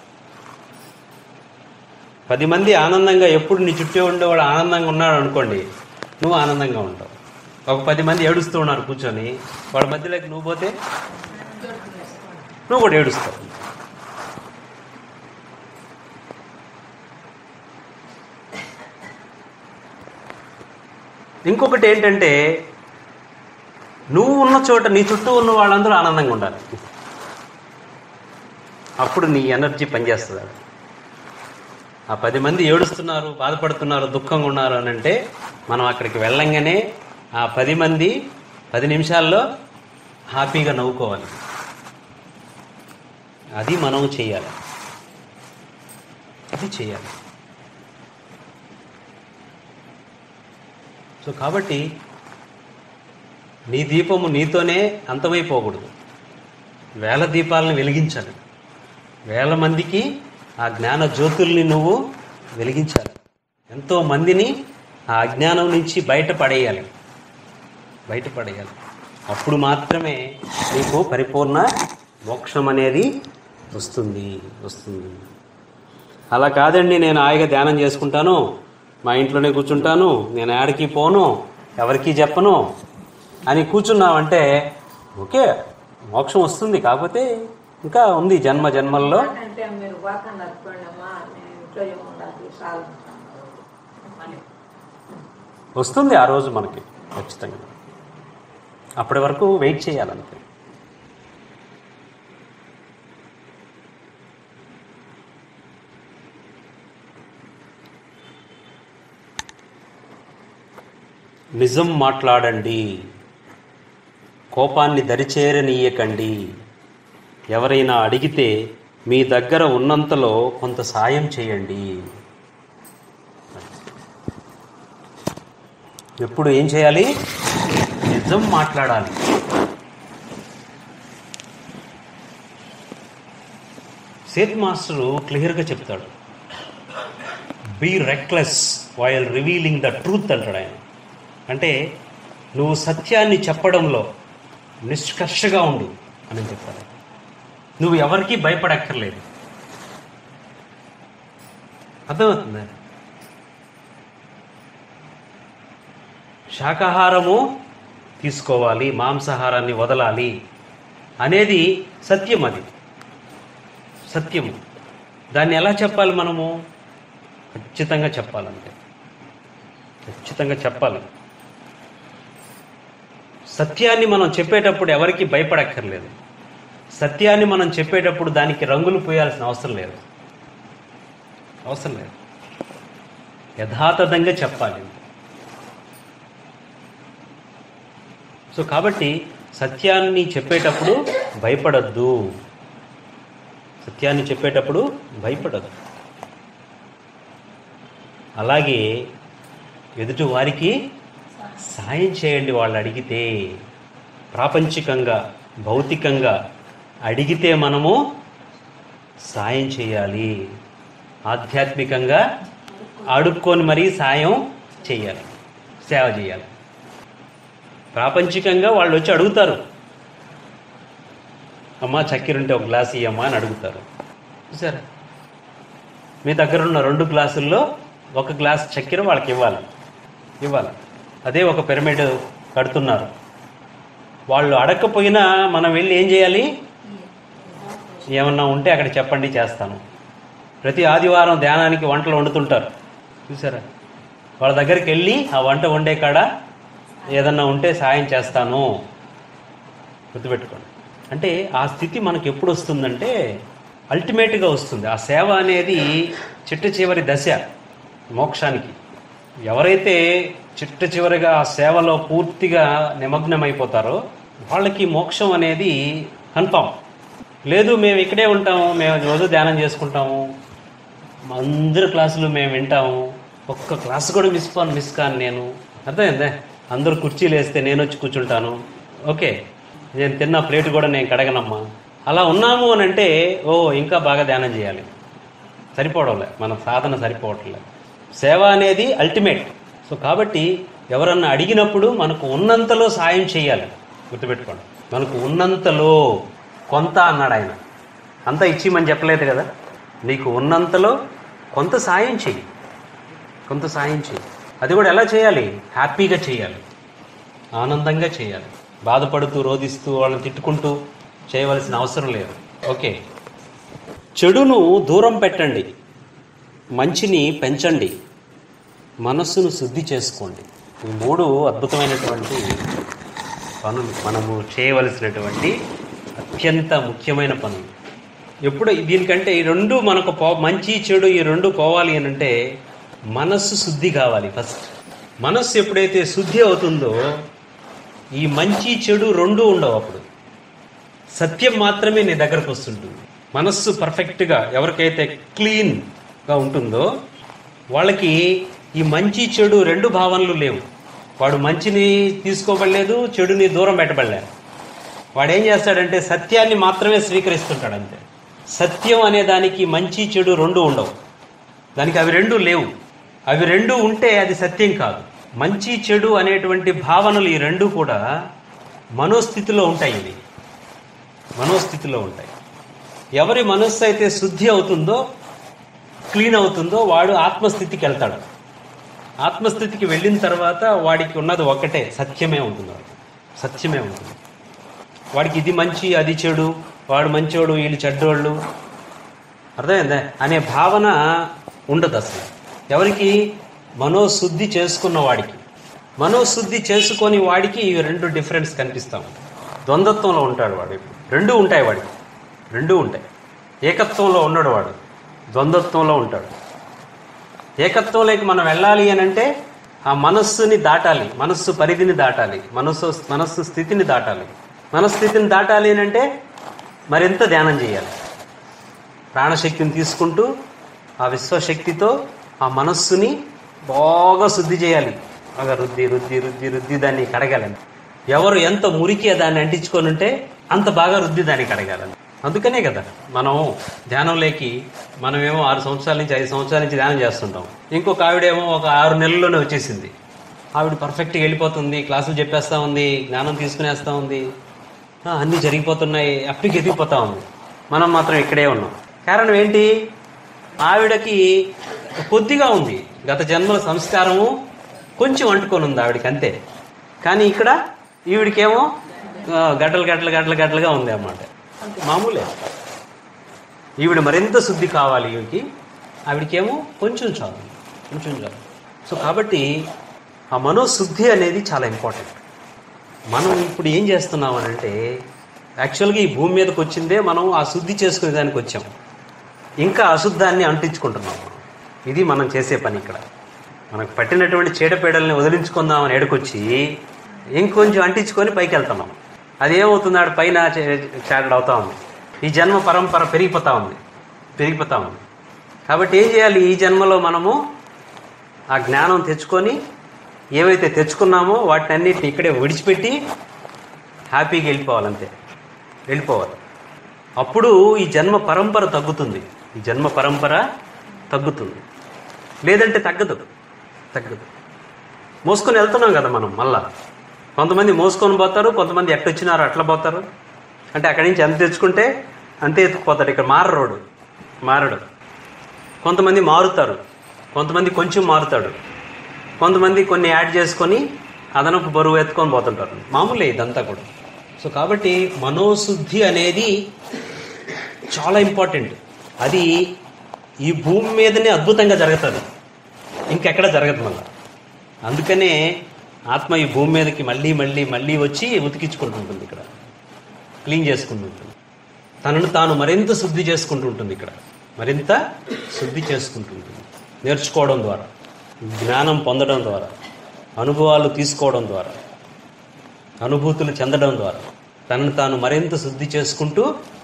పది మంది ఆనందంగా ఎప్పుడు నీ చుట్టూ ఉండేవాడు ఆనందంగా ఉన్నాడు అనుకోండి నువ్వు ఆనందంగా ఉంటావు ఒక పది మంది ఏడుస్తూ ఉన్నారు కూర్చొని వాళ్ళ మధ్యలోకి నువ్వు పోతే నువ్వు కూడా ఏడుస్తావు ఇంకొకటి ఏంటంటే నువ్వు ఉన్న చోట నీ చుట్టూ ఉన్న వాళ్ళందరూ ఆనందంగా ఉండాలి అప్పుడు నీ ఎనర్జీ పనిచేస్తుంది ఆ పది మంది ఏడుస్తున్నారు బాధపడుతున్నారు దుఃఖంగా ఉన్నారు అని అంటే మనం అక్కడికి వెళ్ళంగానే ఆ పది మంది పది నిమిషాల్లో హ్యాపీగా నవ్వుకోవాలి అది మనం చేయాలి అది చేయాలి సో కాబట్టి నీ దీపము నీతోనే అంతమైపోకూడదు వేల దీపాలను వెలిగించాలి వేల మందికి ఆ జ్ఞాన జ్యోతుల్ని నువ్వు వెలిగించాలి ఎంతో మందిని ఆ అజ్ఞానం నుంచి బయటపడేయాలి బయటపడేయాలి అప్పుడు మాత్రమే నీకు పరిపూర్ణ మోక్షం అనేది వస్తుంది వస్తుంది అలా కాదండి నేను హాయిగా ధ్యానం చేసుకుంటాను మా ఇంట్లోనే కూర్చుంటాను నేను ఆడికి పోను ఎవరికి చెప్పను అని కూర్చున్నావంటే ఓకే మోక్షం వస్తుంది కాకపోతే ఇంకా ఉంది జన్మ జన్మల్లో
అంటే మీరు పోకుండా అనుకోండి అమ్మా నేను ఇంట్లో ఏముండాలి చాలు అని
వస్తుంది ఆ రోజు మనకి ఖచ్చితంగా అప్పటి వరకు వెయిట్ చేయాలంతే నిజం మాట్లాడండి కోపాన్ని దరిచేరనీయకండి ఎవరైనా అడిగితే మీ దగ్గర ఉన్నంతలో కొంత సాయం చేయండి ఎప్పుడు ఏం చేయాలి నిజం మాట్లాడాలి సేత్ మాస్టరు క్లియర్గా చెప్తాడు be reckless while revealing the truth అంటాడు ఆయన అంటే నువ్వు సత్యాన్ని చెప్పడంలో నిష్కర్షగా ఉండు అని చెప్పాడు నువ్వు ఎవరికీ భయపడక్కర్లేదు అర్థమవుతుందా శాకాహారము తీసుకోవాలి మాంసాహారాన్ని వదలాలి అనేది సత్యం అది సత్యము దాన్ని ఎలా చెప్పాలి మనము ఖచ్చితంగా చెప్పాలంటే ఖచ్చితంగా చెప్పాలి సత్యాన్ని మనం చెప్పేటప్పుడు ఎవరికి భయపడక్కర్లేదు సత్యాన్ని మనం చెప్పేటప్పుడు దానికి రంగులు పోయాల్సిన అవసరం లేదు అవసరం లేదు యథాతథంగా చెప్పాలి సో కాబట్టి సత్యాన్ని చెప్పేటప్పుడు భయపడద్దు సత్యాన్ని చెప్పేటప్పుడు భయపడదు అలాగే ఎదుటి వారికి సాయం చేయండి వాళ్ళు అడిగితే ప్రాపంచికంగా భౌతికంగా అడిగితే మనము సాయం చేయాలి ఆధ్యాత్మికంగా అడుక్కొని మరీ సాయం చేయాలి సేవ చేయాలి ప్రాపంచికంగా వాళ్ళు వచ్చి అడుగుతారు అమ్మా చక్కెర ఉంటే ఒక గ్లాస్ ఇయ్యమ్మా అని అడుగుతారు చూసారా మీ దగ్గర ఉన్న రెండు గ్లాసుల్లో ఒక గ్లాస్ చక్కెర వాళ్ళకి ఇవ్వాలి ఇవ్వాలి అదే ఒక పిరమిడ్ కడుతున్నారు వాళ్ళు అడగకపోయినా మనం వెళ్ళి ఏం చేయాలి ఏమన్నా ఉంటే అక్కడ చెప్పండి చేస్తాను ప్రతి ఆదివారం ధ్యానానికి వంటలు వండుతుంటారు చూసారా వాళ్ళ దగ్గరికి వెళ్ళి ఆ వంట వండే కాడ ఏదన్నా ఉంటే సాయం చేస్తాను గుర్తుపెట్టుకోండి అంటే ఆ స్థితి మనకు ఎప్పుడు వస్తుందంటే అల్టిమేట్గా వస్తుంది ఆ సేవ అనేది చిట్ట చివరి దశ మోక్షానికి ఎవరైతే చిట్ట చివరిగా ఆ సేవలో పూర్తిగా నిమగ్నమైపోతారో వాళ్ళకి మోక్షం అనేది కన్ఫామ్ లేదు మేము ఇక్కడే ఉంటాము మేము రోజు ధ్యానం చేసుకుంటాము మా అందరి క్లాసులు మేము వింటాము ఒక్క క్లాస్ కూడా మిస్ కాను మిస్ కాను నేను అర్థమైందే అందరూ కుర్చీలు వేస్తే నేను వచ్చి కూర్చుంటాను ఓకే నేను తిన్న ప్లేట్ కూడా నేను కడగనమ్మా అలా ఉన్నాము అని అంటే ఓ ఇంకా బాగా ధ్యానం చేయాలి సరిపోవడంలే మన సాధన సరిపోవట్లే సేవ అనేది అల్టిమేట్ సో కాబట్టి ఎవరన్నా అడిగినప్పుడు మనకు ఉన్నంతలో సాయం చేయాలి గుర్తుపెట్టుకోండి మనకు ఉన్నంతలో కొంత అన్నాడు ఆయన అంతా ఇచ్చిమని చెప్పలేదు కదా నీకు ఉన్నంతలో కొంత సాయం చెయ్యి కొంత సాయం చెయ్యి అది కూడా ఎలా చేయాలి హ్యాపీగా చేయాలి ఆనందంగా చేయాలి బాధపడుతూ రోధిస్తూ వాళ్ళని తిట్టుకుంటూ చేయవలసిన అవసరం లేదు ఓకే చెడును దూరం పెట్టండి మంచిని పెంచండి మనస్సును శుద్ధి చేసుకోండి ఈ మూడు అద్భుతమైనటువంటి పనులు మనము చేయవలసినటువంటి అత్యంత ముఖ్యమైన పనులు ఎప్పుడు దీనికంటే ఈ రెండు మనకు పో మంచి చెడు ఈ రెండు పోవాలి అని అంటే మనస్సు శుద్ధి కావాలి ఫస్ట్ మనస్సు ఎప్పుడైతే శుద్ధి అవుతుందో ఈ మంచి చెడు రెండు ఉండవు అప్పుడు సత్యం మాత్రమే నీ దగ్గరకు వస్తుంటుంది మనస్సు పర్ఫెక్ట్గా ఎవరికైతే క్లీన్గా ఉంటుందో వాళ్ళకి ఈ మంచి చెడు రెండు భావనలు లేవు వాడు మంచిని తీసుకోబడలేదు చెడుని దూరం పెట్టబడలేదు వాడు ఏం చేస్తాడంటే సత్యాన్ని మాత్రమే స్వీకరిస్తుంటాడు అంతే సత్యం అనే దానికి మంచి చెడు రెండు ఉండవు దానికి అవి రెండు లేవు అవి రెండు ఉంటే అది సత్యం కాదు మంచి చెడు అనేటువంటి భావనలు ఈ రెండు కూడా మనోస్థితిలో ఉంటాయి ఇవి మనోస్థితిలో ఉంటాయి ఎవరి మనస్సు అయితే శుద్ధి అవుతుందో క్లీన్ అవుతుందో వాడు ఆత్మస్థితికి వెళ్తాడు ఆత్మస్థితికి వెళ్ళిన తర్వాత వాడికి ఉన్నది ఒక్కటే సత్యమే ఉంటుంది వాడికి. సత్యమే ఉంటుంది వాడికి ఇది మంచి అది చెడు వాడు మంచోడు వీళ్ళు చెడ్డోళ్ళు అర్థమైందా అనే భావన ఉండదు అసలు ఎవరికి మనోశుద్ధి చేసుకున్న వాడికి మనోశుద్ధి చేసుకొని వాడికి ఇవి రెండు డిఫరెన్స్ కనిపిస్తాం ద్వంద్వత్వంలో ఉంటాడు వాడు రెండు ఉంటాయి వాడికి రెండు ఉంటాయి ఏకత్వంలో ఉన్నాడు వాడు ద్వంద్వత్వంలో ఉంటాడు ఏకత్వంలోకి మనం వెళ్ళాలి అని అంటే ఆ మనస్సుని దాటాలి మనస్సు పరిధిని దాటాలి మనస్సు మనస్సు స్థితిని దాటాలి మనస్థితిని దాటాలి అని అంటే మరింత ధ్యానం చేయాలి ప్రాణశక్తిని తీసుకుంటూ ఆ విశ్వశక్తితో ఆ మనస్సుని బాగా శుద్ధి చేయాలి బాగా రుద్ది రుద్ది రుద్ది రుద్ది దాన్ని కడగాలని ఎవరు ఎంత మురికి దాన్ని అంటించుకొని ఉంటే అంత బాగా రుద్ది దాన్ని కడగాలని అందుకనే కదా మనం ధ్యానంలోకి మనమేమో ఆరు సంవత్సరాల నుంచి ఐదు సంవత్సరాల నుంచి ధ్యానం చేస్తుంటాం ఇంకొక ఆవిడేమో ఒక ఆరు నెలల్లోనే వచ్చేసింది ఆవిడ పర్ఫెక్ట్గా వెళ్ళిపోతుంది క్లాసులు చెప్పేస్తా ఉంది జ్ఞానం తీసుకునేస్తా ఉంది ఆ, అన్నీ జరిగిపోతున్నాయి అప్పికి ఎదిగిపోతా ఉంది మనం మాత్రం ఇక్కడే ఉన్నాం కారణం ఏంటి ఆవిడకి కొద్దిగా ఉంది గత జన్మల సంస్కారము కొంచెం అంటుకొని ఉంది ఆవిడకి అంతే కానీ ఇక్కడ ఈవిడికేమో ఆ, గడ్డలు గడ్డలు గడ్డలు గడ్డలుగా ఉంది అన్నమాట మామూలే ఈవిడ మరింత శుద్ధి కావాలి ఈవిడికి ఆవిడకేమో కొంచెం చాలు కొంచెం చాలు సో కాబట్టి ఆ మనోశుద్ధి అనేది చాలా ఇంపార్టెంట్ మనం ఇప్పుడు ఏం చేస్తున్నాం అని అంటే యాక్చువల్గా ఈ భూమి మీదకి వచ్చిందే మనం ఆ శుద్ధి చేసుకునే దానికి వచ్చాం ఇంకా అశుద్ధాన్ని అంటించుకుంటున్నాం మనం. ఇది మనం చేసే పని ఇక్కడ మనకు పట్టినటువంటి చీడపీడల్ని వదిలించుకుందామని ఏడుకొచ్చి ఇంకొంచెం అంటించుకొని పైకి వెళ్తున్నాం అది ఏమవుతుంది ఆడ పైన చాటడ్ అవుతా ఉంది ఈ జన్మ పరంపర పెరిగిపోతా ఉంది పెరిగిపోతా ఉంది కాబట్టి ఏం చేయాలి ఈ జన్మలో మనము ఆ జ్ఞానం తెచ్చుకొని ఏవైతే తెచ్చుకున్నామో వాటిని అన్నిటిని ఇక్కడే విడిచిపెట్టి హ్యాపీగా వెళ్ళిపోవాలంతే వెళ్ళిపోవాలి అప్పుడు ఈ జన్మ పరంపర తగ్గుతుంది ఈ జన్మ పరంపర తగ్గుతుంది లేదంటే తగ్గదు తగ్గదు మోసుకొని వెళ్తున్నాం కదా మనం మళ్ళా కొంతమంది మోసుకొని పోతారు కొంతమంది ఎట్టొచ్చినారు అట్లా పోతారు అంటే అక్కడి నుంచి ఎంత తెచ్చుకుంటే అంతే ఎత్తుకుపోతాడు ఇక్కడ మారరోడు మారడు కొంతమంది మారుతారు కొంతమంది కొంచెం మారుతాడు కొంతమంది కొన్ని యాడ్ చేసుకొని అదనపు బరువు ఎత్తుకొని పోతుంటారు మామూలే ఇదంతా కూడా సో కాబట్టి మనోశుద్ధి అనేది చాలా ఇంపార్టెంట్ అది ఈ భూమి మీదనే అద్భుతంగా జరుగుతుంది ఇంకెక్కడ జరగదు మళ్ళీ అందుకనే ఆత్మ ఈ భూమి మీదకి మళ్ళీ మళ్ళీ మళ్ళీ వచ్చి ఉతికించుకుంటుంటుంది ఇక్కడ క్లీన్ చేసుకుంటుంటుంది తనను తాను మరింత శుద్ధి చేసుకుంటూ ఉంటుంది ఇక్కడ మరింత శుద్ధి చేసుకుంటుంటుంది నేర్చుకోవడం ద్వారా జ్ఞానం పొందడం ద్వారా అనుభవాలు తీసుకోవడం ద్వారా అనుభూతులు చెందడం ద్వారా తనను తాను మరింత శుద్ధి చేసుకుంటూ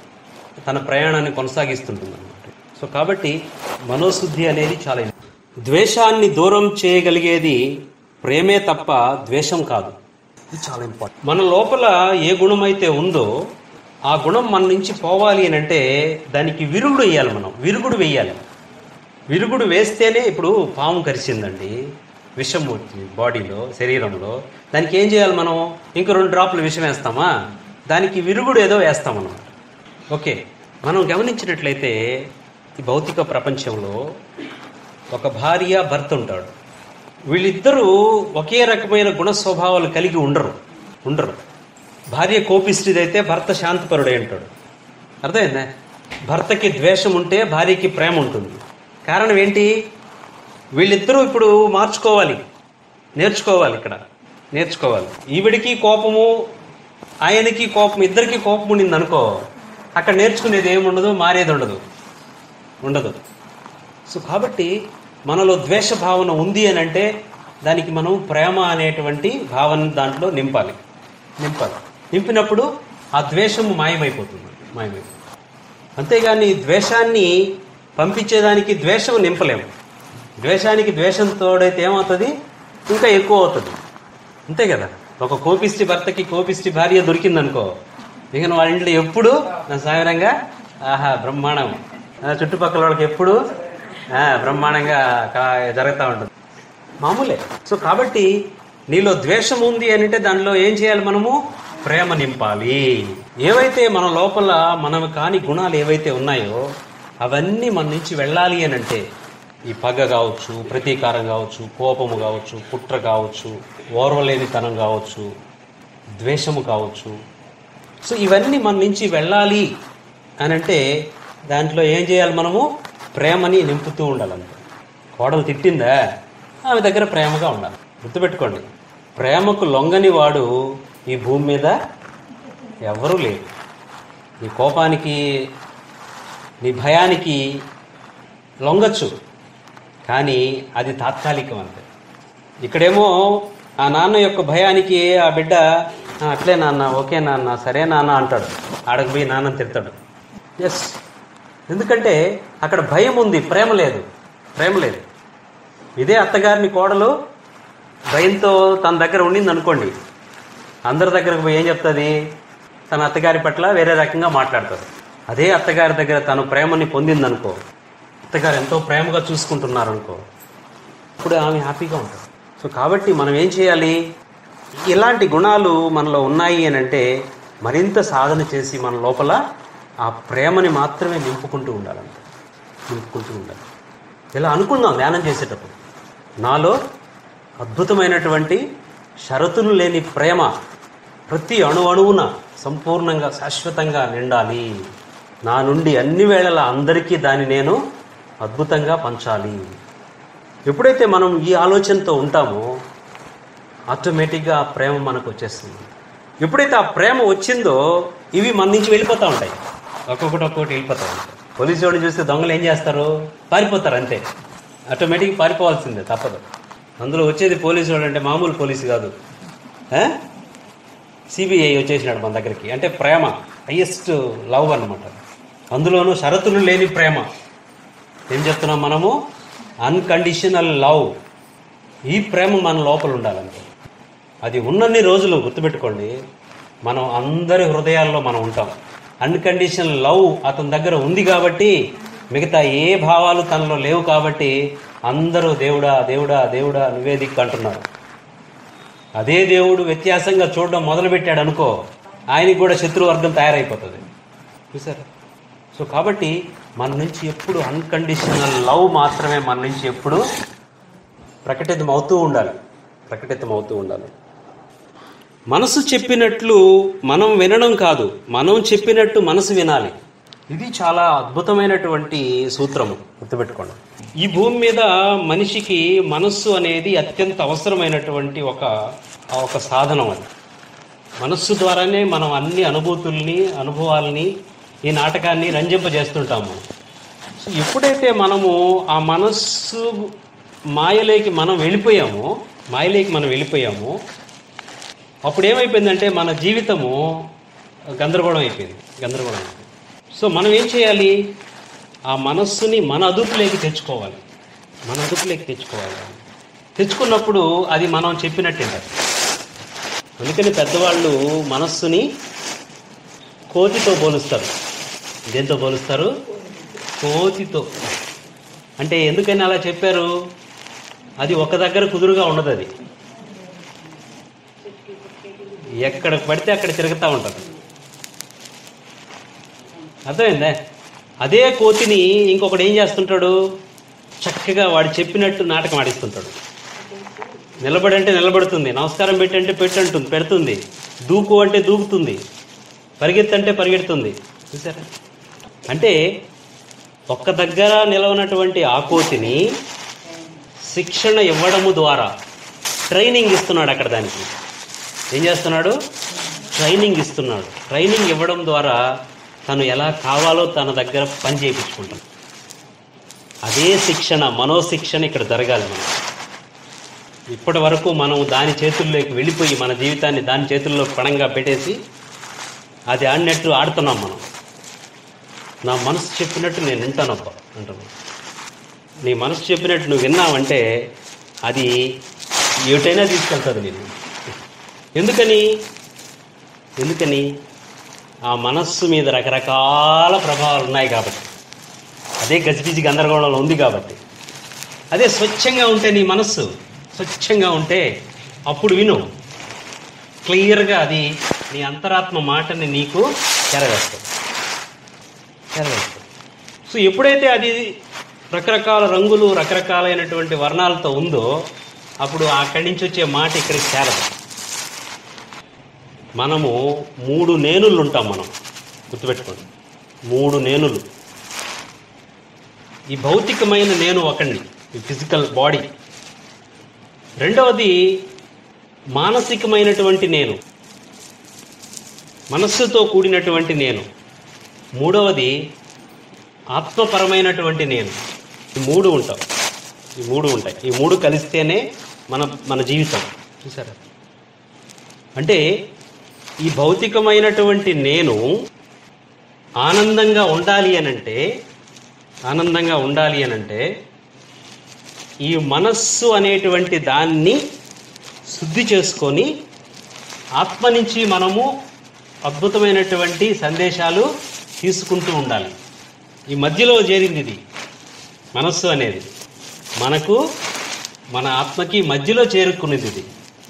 తన ప్రయాణాన్ని కొనసాగిస్తుంటుంది అన్నమాట సో కాబట్టి మనోశుద్ధి అనేది చాలా ఇంపార్టెంట్. ద్వేషాన్ని దూరం చేయగలిగేది ప్రేమే తప్ప ద్వేషం కాదు ఇది చాలా ఇంపార్టెంట్ మన లోపల ఏ గుణం అయితే ఉందో ఆ గుణం మన నుంచి పోవాలి అని అంటే దానికి విరుగుడు వేయాలి మనం విరుగుడు వేయాలి విరుగుడు వేస్తేనే ఇప్పుడు పాము కరిచిందండి విషం వచ్చింది బాడీలో శరీరంలో దానికి ఏం చేయాలి మనం ఇంకో రెండు డ్రాపులు విషం వేస్తామా దానికి విరుగుడు ఏదో వేస్తాం మనం ఓకే మనం గమనించినట్లయితే ఈ భౌతిక ప్రపంచంలో ఒక భార్య భర్త ఉంటాడు వీళ్ళిద్దరూ ఒకే రకమైన గుణ స్వభావాలు కలిగి ఉండరు ఉండరు భార్య కోపిష్టిదైతే భర్త శాంతపరుడే ఉంటాడు అర్థమైందా భర్తకి ద్వేషం ఉంటే భార్యకి ప్రేమ ఉంటుంది కారణం ఏంటి వీళ్ళిద్దరూ ఇప్పుడు మార్చుకోవాలి నేర్చుకోవాలి ఇక్కడ నేర్చుకోవాలి ఈవిడికి కోపము ఆయనకి కోపం ఇద్దరికి కోపం ఉండింది అనుకో అక్కడ నేర్చుకునేది ఏముండదు మారేది ఉండదు ఉండదు సో కాబట్టి మనలో ద్వేష భావన ఉంది అని అంటే దానికి మనం ప్రేమ అనేటువంటి భావన దాంట్లో నింపాలి నింపాలి నింపినప్పుడు ఆ ద్వేషము మాయమైపోతుంది మాయమైపోతుంది అంతేగాని ద్వేషాన్ని పంపించేదానికి ద్వేషం నింపలేము ద్వేషానికి ద్వేషం తోడైతే ఏమవుతుంది ఇంకా ఎక్కువ అవుతుంది అంతే కదా ఒక కోపిష్టి భర్తకి కోపిష్టి భార్య దొరికిందనుకో మిగిలిన వాళ్ళ ఇంట్లో ఎప్పుడు నా సాగరంగా ఆహా బ్రహ్మాండం ఆ, చుట్టుపక్కల వాళ్ళకి ఎప్పుడు ఆ, బ్రహ్మాండంగా కా- జరుగుతూ ఉంటుంది మామూలే సో కాబట్టి నీలో ద్వేషం ఉంది అని అంటే దానిలో ఏం చేయాలి మనము ప్రేమ నింపాలి ఏవైతే మన లోపల మనవి కాని గుణాలు ఏవైతే ఉన్నాయో అవన్నీ మన నుంచి వెళ్ళాలి అని అంటే ఈ పగ కావచ్చు ప్రతీకారం కావచ్చు కోపము కావచ్చు కుట్ర కావచ్చు ఓర్వలేనితనం కావచ్చు ద్వేషము కావచ్చు సో ఇవన్నీ మన నుంచి వెళ్ళాలి అని అంటే దాంట్లో ఏం చేయాలి మనము ప్రేమని నింపుతూ ఉండాలంటే కోడలు తిట్టిందా ఆమె దగ్గర ప్రేమగా ఉండాలి గుర్తుపెట్టుకోండి ప్రేమకు లొంగని వాడు ఈ భూమి మీద ఎవరూ లేరు నీ కోపానికి నీ భయానికి లొంగచ్చు కానీ అది తాత్కాలికం అంతే ఇక్కడేమో ఆ నాన్న యొక్క భయానికి ఆ బిడ్డ "ఆ, అట్లే నాన్న ఓకే నాన్న సరే నాన్న అంటాడు ఆడకు పోయి నాన్న తిడతాడు ఎస్ ఎందుకంటే అక్కడ భయం ఉంది ప్రేమ లేదు ప్రేమ లేదు ఇదే అత్తగారిని కోడలు భయంతో తన దగ్గర ఉండింది అనుకోండి అందరి దగ్గరకు పోయి ఏం చెప్తుంది తన అత్తగారి పట్ల వేరే రకంగా మాట్లాడుతుంది అదే అత్తగారి దగ్గర తను ప్రేమని పొందిందనుకో అత్తగారు ఎంతో ప్రేమగా చూసుకుంటున్నారు అనుకో ఇప్పుడు ఆమె హ్యాపీగా ఉంటుంది సో కాబట్టి మనం ఏం చేయాలి ఇలాంటి గుణాలు మనలో ఉన్నాయి అని అంటే మరింత సాధన చేసి మన లోపల ఆ ప్రేమని మాత్రమే నింపుకుంటూ ఉండాలంట నింపుకుంటూ ఉండాలి ఇలా అనుకుందాం ధ్యానం చేసేటప్పుడు నాలో అద్భుతమైనటువంటి షరతులు లేని ప్రేమ ప్రతి అణు అణువున సంపూర్ణంగా శాశ్వతంగా నిండాలి నా నుండి అన్ని వేళల అందరికీ దాన్ని నేను అద్భుతంగా పంచాలి ఎప్పుడైతే మనం ఈ ఆలోచనతో ఉంటామో ఆటోమేటిక్గా ఆ ప్రేమ మనకు వచ్చేస్తుంది ఎప్పుడైతే ఆ ప్రేమ వచ్చిందో ఇవి మన నుంచి వెళ్ళిపోతూ ఉంటాయి ఒక్కొక్కటి ఒక్కొక్కటి వెళ్ళిపోతూ ఉంటాయి పోలీసు వాడిని చూస్తే దొంగలు ఏం చేస్తారు పారిపోతారు అంతే ఆటోమేటిక్గా పారిపోవాల్సిందే తప్పదు అందులో వచ్చేది పోలీసు వాడు అంటే మామూలు పోలీసు కాదు సిబిఐ వచ్చేసినాడు మన దగ్గరికి అంటే ప్రేమ హయ్యెస్ట్ లవ్ అన్నమాట అందులోనూ షరతులు లేని ప్రేమ ఏం చెప్తున్నాం మనము అన్కండిషనల్ లవ్ ఈ ప్రేమ మన లోపల ఉండాలంటే అది ఉన్నన్ని రోజులు గుర్తుపెట్టుకోండి మనం అందరి హృదయాల్లో మనం ఉంటాం అన్కండిషనల్ లవ్ అతని దగ్గర ఉంది కాబట్టి మిగతా ఏ భావాలు తనలో లేవు కాబట్టి అందరూ దేవుడా దేవుడా దేవుడా నువ్వే దిక్కు అంటున్నారు అదే దేవుడు వ్యత్యాసంగా చూడడం మొదలుపెట్టాడు అనుకో ఆయనకి కూడా శత్రువర్గం తయారైపోతుంది చూసారా సో కాబట్టి మన నుంచి ఎప్పుడు అన్కండిషనల్ లవ్ మాత్రమే మన నుంచి ఎప్పుడు ప్రకటితం అవుతూ ఉండాలి ప్రకటితం అవుతూ ఉండాలి మనసు చెప్పినట్లు మనం వినడం కాదు మనం చెప్పినట్టు మనసు వినాలి ఇది చాలా అద్భుతమైనటువంటి సూత్రము గుర్తుపెట్టుకోండి ఈ భూమి మీద మనిషికి మనస్సు అనేది అత్యంత అవసరమైనటువంటి ఒక ఒక సాధనం అది మనస్సు ద్వారానే మనం అన్ని అనుభూతుల్ని అనుభవాల్ని ఈ నాటకాన్ని రంజింపజేస్తుంటాము సో ఎప్పుడైతే మనము ఆ మనస్సు మాయలోకి మనం వెళ్ళిపోయామో మాయలోకి మనం వెళ్ళిపోయామో అప్పుడు ఏమైపోయిందంటే మన జీవితము గందరగోళం అయిపోయింది గందరగోళం అయిపోయింది సో మనం ఏం చేయాలి ఆ మనస్సుని మన అదుపులోకి తెచ్చుకోవాలి మన అదుపులోకి తెచ్చుకోవాలి తెచ్చుకున్నప్పుడు అది మనం చెప్పినట్టే అందుకని పెద్దవాళ్ళు మనస్సుని కోతితో పోలుస్తారు దేంతో పోలుస్తారు కోతితో అంటే ఎందుకని అలా చెప్పారు అది ఒక దగ్గర కుదురుగా ఉండదు అది ఎక్కడ పడితే అక్కడ తిరుగుతూ ఉంటుంది అర్థమైందా అదే కోతిని ఇంకొకడు ఏం చేస్తుంటాడు చక్కగా వాడు చెప్పినట్టు నాటకం ఆడిస్తుంటాడు నిలబడంటే నిలబడుతుంది నమస్కారం పెట్టంటే పెట్టంటుంది పెడుతుంది దూకు అంటే దూకుతుంది పరిగెత్తంటే పరిగెడుతుంది చూసారా అంటే ఒక్క దగ్గర నిలవనటువంటి ఆ కోతిని శిక్షణ ఇవ్వడము ద్వారా ట్రైనింగ్ ఇస్తున్నాడు అక్కడ దానికి ఏం చేస్తున్నాడు ట్రైనింగ్ ఇస్తున్నాడు ట్రైనింగ్ ఇవ్వడం ద్వారా తను ఎలా కావాలో తన దగ్గర పని చేయించుకుంటాడు అదే శిక్షణ మనోశిక్షణ ఇక్కడ జరగాలి మనం ఇప్పటి వరకు మనం దాని చేతుల్లోకి వెళ్ళిపోయి మన జీవితాన్ని దాని చేతుల్లో పణంగా పెట్టేసి అది ఆడినట్టు ఆడుతున్నాం మనం నా మనసు చెప్పినట్టు నేను వింటానబ్బా అంటున్నాను నీ మనసు చెప్పినట్టు నువ్వు విన్నావంటే అది ఏటైనా తీసుకెళ్తుంది నేను ఎందుకని ఎందుకని ఆ మనస్సు మీద రకరకాల ప్రభావాలు ఉన్నాయి కాబట్టి అదే గజిబిజి గందరగోళంలో ఉంది కాబట్టి అదే స్వచ్ఛంగా ఉంటే నీ మనస్సు స్వచ్ఛంగా ఉంటే అప్పుడు విను క్లియర్గా అది నీ అంతరాత్మ మాటని నీకు చేరవేస్తుంది చేరవేస్తుంది సో ఎప్పుడైతే అది రకరకాల రంగులు రకరకాలైనటువంటి వర్ణాలతో ఉందో అప్పుడు అక్కడి నుంచి వచ్చే మాట ఇక్కడికి చేరదు మనము మూడు నేనులు ఉంటాం మనం గుర్తుపెట్టుకోండి మూడు నేనులు ఈ భౌతికమైన నేను ఒకడిని ఈ ఫిజికల్ బాడీ రెండవది మానసికమైనటువంటి నేను మనస్సుతో కూడినటువంటి నేను మూడవది ఆత్మపరమైనటువంటి నేను ఈ మూడు ఉంటాం ఈ మూడు ఉంటాయి ఈ మూడు కలిస్తేనే మన మన జీవితం చూసారా అంటే ఈ భౌతికమైనటువంటి నేను ఆనందంగా ఉండాలి అనంటే ఆనందంగా ఉండాలి అనంటే ఈ మనస్సు అనేటువంటి దాన్ని శుద్ధి చేసుకొని ఆత్మ నుంచి మనము అద్భుతమైనటువంటి సందేశాలు తీసుకుంటూ ఉండాలి ఈ మధ్యలో చేరింది ఇది మనస్సు అనేది మనకు మన ఆత్మకి మధ్యలో చేరుకునేది ఇది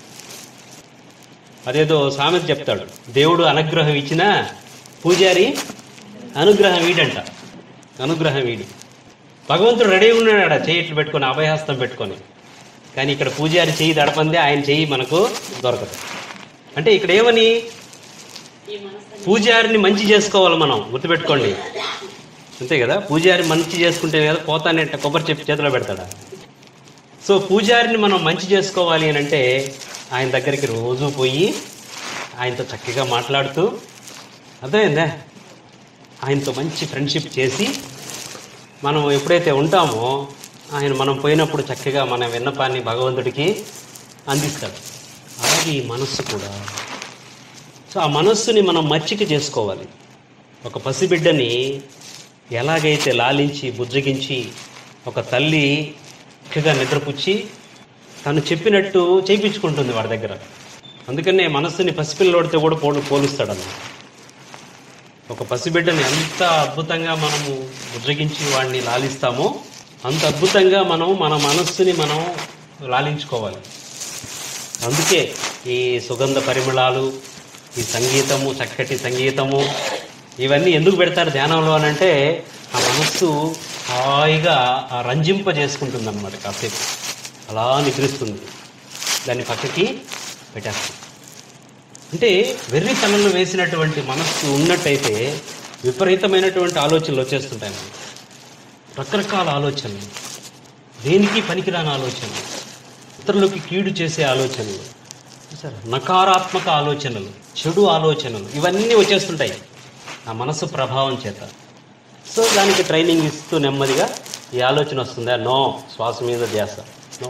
అదేదో సామెత చెప్తాడు దేవుడు అనుగ్రహం ఇచ్చినా పూజారి అనుగ్రహం వీడంట అనుగ్రహం వీడి భగవంతుడు రెడీ ఉన్నాడు చెయ్యి ఇట్లు పెట్టుకొని అభయహస్తం పెట్టుకొని కానీ ఇక్కడ పూజారి చెయ్యి దడపందే ఆయన చెయ్యి మనకు దొరకదు అంటే ఇక్కడ ఏమని
ఈ మనసు
పూజారిని మంచి చేసుకోవాలి మనం గుర్తుపెట్టుకోండి అంతే కదా పూజారి మంచి చేసుకుంటే కదా పోతానే కొబ్బరి చెప్పి చేతిలో పెడతాడా సో పూజారిని మనం మంచి చేసుకోవాలి అని అంటే ఆయన దగ్గరికి రోజు పోయి ఆయనతో చక్కగా మాట్లాడుతూ అర్థమైందా ఆయనతో మంచి ఫ్రెండ్షిప్ చేసి మనం ఎప్పుడైతే ఉంటామో ఆయన మనం పోయినప్పుడు చక్కగా మన విన్నపాన్ని భగవంతుడికి అందిస్తాడు అలాగే ఈ మనస్సు కూడా సో ఆ మనస్సుని మనం మచ్చిక చేసుకోవాలి ఒక పసిబిడ్డని ఎలాగైతే లాలించి బుజ్జగించి ఒక తల్లి చక్కగా నిద్రపుచ్చి తను చెప్పినట్టు చేయించుకుంటుంది వాడి దగ్గర అందుకనే మనస్సుని పసిపిల్లడితో కూడా పోలు పోలుస్తాడన్నమాట ఒక పసిబిడ్డని ఎంత అద్భుతంగా మనము బుజ్జగించి వాడిని లాలిస్తామో అంత అద్భుతంగా మనం మన మనస్సుని మనం లాలించుకోవాలి అందుకే ఈ సుగంధ పరిమళాలు ఈ సంగీతము చక్కటి సంగీతము ఇవన్నీ ఎందుకు పెడతారు ధ్యానంలో అని అంటే ఆ మనస్సు హాయిగా ఆ రంజింప చేసుకుంటుంది అనమాట కాసేపు అలా నిద్రిస్తుంది దాన్ని పక్కకి పెట్టేస్తుంది అంటే వెర్రి తనలు వేసినటువంటి మనస్సు ఉన్నట్టయితే విపరీతమైనటువంటి ఆలోచనలు వచ్చేస్తుంటాయి మనకి రకరకాల ఆలోచనలు దేనికి పనికిరాని ఆలోచనలు ఇతరులకి కీడు చేసే ఆలోచనలు చూసారా నకారాత్మక ఆలోచనలు చెడు ఆలోచనలు ఇవన్నీ వచ్చేస్తుంటాయి ఆ మనసు ప్రభావం చేత సో దానికి ట్రైనింగ్ ఇస్తూ నెమ్మదిగా ఈ ఆలోచన వస్తుందా నో శ్వాస మీద ధ్యాస నో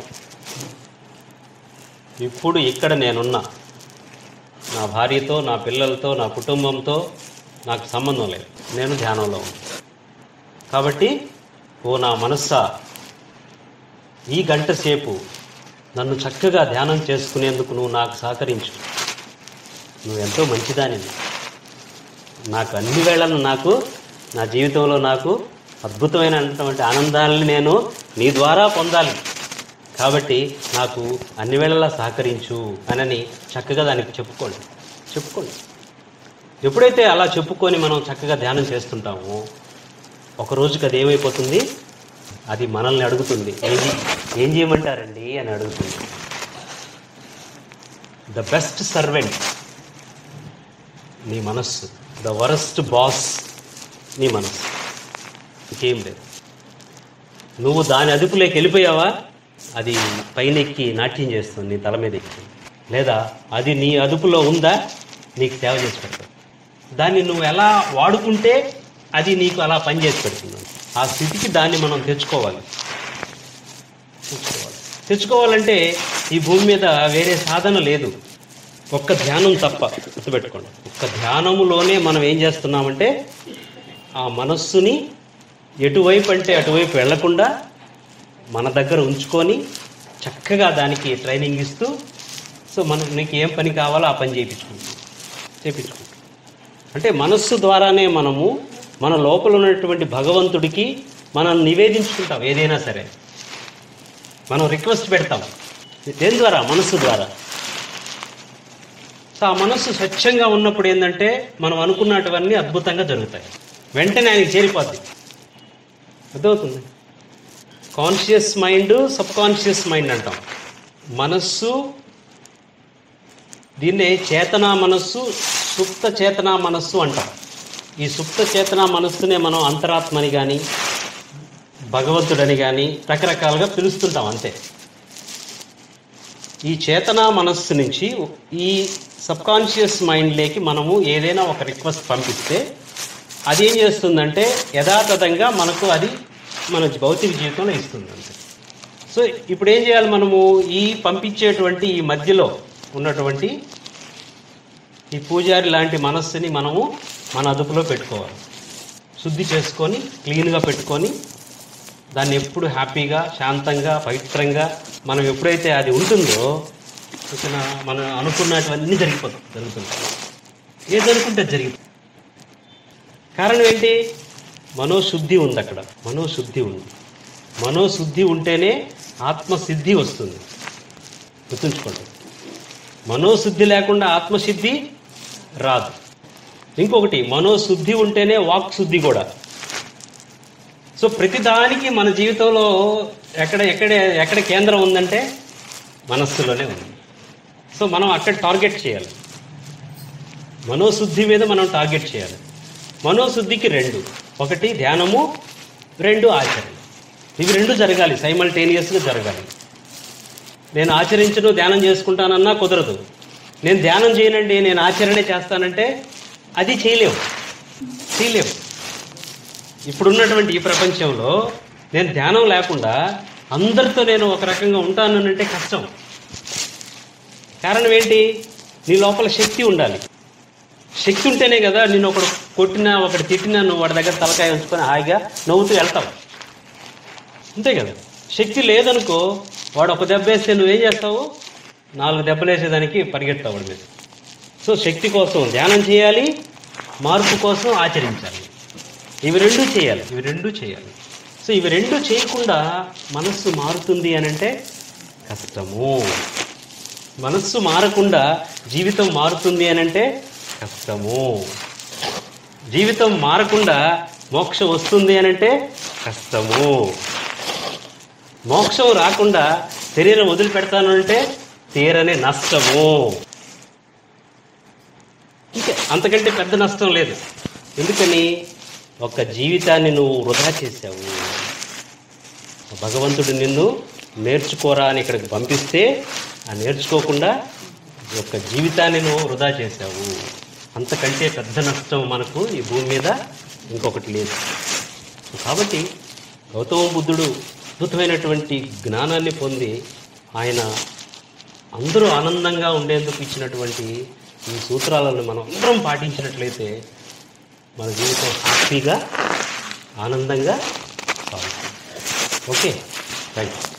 ఇప్పుడు ఇక్కడ నేనున్నా నా భార్యతో నా పిల్లలతో నా కుటుంబంతో నాకు సంబంధం లేదు నేను ధ్యానంలో ఉన్నాను కాబట్టి ఓ నా మనస్సా ఈ గంట సేపు నన్ను చక్కగా ధ్యానం చేసుకునేందుకు నువ్వు నాకు సహకరించు నువ్వు ఎంతో మంచిదానివి నాకు అన్ని వేళలను నాకు నా జీవితంలో నాకు అద్భుతమైనటువంటి ఆనందాలని నేను నీ ద్వారా పొందాలి కాబట్టి నాకు అన్ని వేళలా సహకరించు అనని చక్కగా దానికి చెప్పుకోండి చెప్పుకోండి ఎప్పుడైతే అలా చెప్పుకొని మనం చక్కగా ధ్యానం చేస్తుంటామో ఒక రోజుకి అది ఏమైపోతుంది అది మనల్ని అడుగుతుంది ఏం చే- ఏం చేయమంటారండి అని అడుగుతుంది ద బెస్ట్ సర్వెంట్ నీ మనస్సు ద వరస్ట్ బాస్ నీ మనస్సు ఇంకేం లేదు నువ్వు దాని అదుపులోకి వెళ్ళిపోయావా అది పైనెక్కి నాట్యం చేస్తుంది నీ తల మీద ఎక్కి లేదా అది నీ అదుపులో ఉందా నీకు సేవ చేసి పెడతావు దాన్ని నువ్వు ఎలా వాడుకుంటే అది నీకు అలా పనిచేసి పెడుతుంది ఆ స్థితికి దాన్ని మనం తెచ్చుకోవాలి తెచ్చుకోవాలి తెచ్చుకోవాలంటే ఈ భూమి మీద వేరే సాధన లేదు ఒక్క ధ్యానం తప్ప గుర్తుపెట్టుకోండి ఒక్క ధ్యానములోనే మనం ఏం చేస్తున్నామంటే ఆ మనస్సుని ఎటువైపు అంటే అటువైపు వెళ్లకుండా మన దగ్గర ఉంచుకొని చక్కగా దానికి ట్రైనింగ్ ఇస్తూ సో మనం నీకు ఏం పని కావాలో ఆ పని చేయించుకుంటాం చేయించుకుంటాం అంటే మనస్సు ద్వారానే మనము మన లోపల ఉన్నటువంటి భగవంతుడికి మనం నివేదించుకుంటాం ఏదైనా సరే మనం రిక్వెస్ట్ పెడతాం దేని ద్వారా మనస్సు ద్వారా సో ఆ మనస్సు స్వచ్ఛంగా ఉన్నప్పుడు ఏంటంటే మనం అనుకున్నటువన్నీ అద్భుతంగా జరుగుతాయి వెంటనే ఆయనకి చేరిపోద్ది అర్థమవుతుంది conscious mind subconscious mind అంటాం మనస్సు దీన్నే చేతనా మనస్సు సుప్త చేతనా మనస్సు అంటాం ఈ సుప్త చేతనా మనస్సునే మనం అంతరాత్మని కానీ భగవంతుడని కానీ రకరకాలుగా పిలుస్తుంటాం అంతే ఈ చేతనా మనస్సు నుంచి ఈ సబ్కాన్షియస్ మైండ్లోకి మనము ఏదైనా ఒక రిక్వెస్ట్ పంపిస్తే అది ఏం చేస్తుందంటే యథాతథంగా మనకు అది మన భౌతిక జీవితంలో ఇస్తుంది అంతే సో ఇప్పుడు ఏం చేయాలి మనము ఈ పంపించేటువంటి ఈ మధ్యలో ఉన్నటువంటి ఈ పూజారి లాంటి మనస్సుని మనము మన అదుపులో పెట్టుకోవాలి శుద్ధి చేసుకొని క్లీన్గా పెట్టుకొని దాన్ని ఎప్పుడు హ్యాపీగా శాంతంగా పవిత్రంగా మనం ఎప్పుడైతే అది ఉంటుందో ఇక మనం అనుకున్నటువన్నీ జరిగిపోతాం జరుగుతుంటాయి ఏది అనుకుంటే అది జరిగిపోతుంది కారణం ఏంటి మనోశుద్ధి ఉంది అక్కడ మనోశుద్ధి ఉంది మనోశుద్ధి ఉంటేనే ఆత్మసిద్ధి వస్తుంది గుర్తుంచుకోండి మనోశుద్ధి లేకుండా ఆత్మసిద్ధి రాదు ఇంకొకటి మనోశుద్ధి ఉంటేనే వాక్ శుద్ధి కూడా సో ప్రతిదానికి మన జీవితంలో ఎక్కడ ఎక్కడ ఎక్కడ కేంద్రం ఉందంటే మనస్సులోనే ఉంది సో మనం అక్కడ టార్గెట్ చేయాలి మనోశుద్ధి మీద మనం టార్గెట్ చేయాలి మనోశుద్ధికి రెండు ఒకటి ధ్యానము రెండు ఆచరణ ఇవి రెండు జరగాలి సైమల్టేనియస్గా జరగాలి నేను ఆచరించను ధ్యానం చేసుకుంటానన్నా కుదరదు నేను ధ్యానం చేయనండి నేను ఆచరణే చేస్తానంటే అది చేయలేవు చేయలేవు ఇప్పుడున్నటువంటి ఈ ప్రపంచంలో నేను ధ్యానం లేకుండా అందరితో నేను ఒక రకంగా ఉంటానంటే కష్టం కారణం ఏంటి నీ లోపల శక్తి ఉండాలి శక్తి ఉంటేనే కదా నేను ఒకడు కొట్టినా ఒకటి తిట్టినా నువ్వు వాడి దగ్గర తలకాయ ఉంచుకొని హాయిగా నవ్వుతూ వెళ్తావు అంతే కదా శక్తి లేదనుకో వాడు ఒక దెబ్బ వేస్తే నువ్వేం చేస్తావు నాలుగు దెబ్బలు వేసేదానికి పరిగెడతావు వాడి మీద సో శక్తి కోసం ధ్యానం చేయాలి మార్పు కోసం ఆచరించాలి ఇవి రెండు చేయాలి ఇవి రెండు చేయాలి సో ఇవి రెండు చేయకుండా మనస్సు మారుతుంది అని అంటే కష్టము మనస్సు మారకుండా జీవితం మారుతుంది అని అంటే కష్టము జీవితం మారకుండా మోక్షం వస్తుంది అని అంటే కష్టము మోక్షం రాకుండా శరీరం వదిలిపెడతాను అంటే తీరని నష్టము ఇంకా అంతకంటే పెద్ద నష్టం లేదు ఎందుకని ఒక జీవితాన్ని నువ్వు వృధా చేశావు భగవంతుడు నిన్ను నేర్చుకోరా అని ఇక్కడికి పంపిస్తే ఆ నేర్చుకోకుండా ఒక జీవితాన్ని నువ్వు వృధా చేశావు అంతకంటే పెద్ద నష్టం మనకు ఈ భూమి మీద ఇంకొకటి లేదు కాబట్టి గౌతమ బుద్ధుడు అద్భుతమైనటువంటి జ్ఞానాన్ని పొంది ఆయన అందరూ ఆనందంగా ఉండేందుకు ఇచ్చినటువంటి ఈ సూత్రాలను మనం అందరం పాటించినట్లయితే మన జీవితం హ్యాపీగా ఆనందంగా సాగుతుంది ఓకే థ్యాంక్ యూ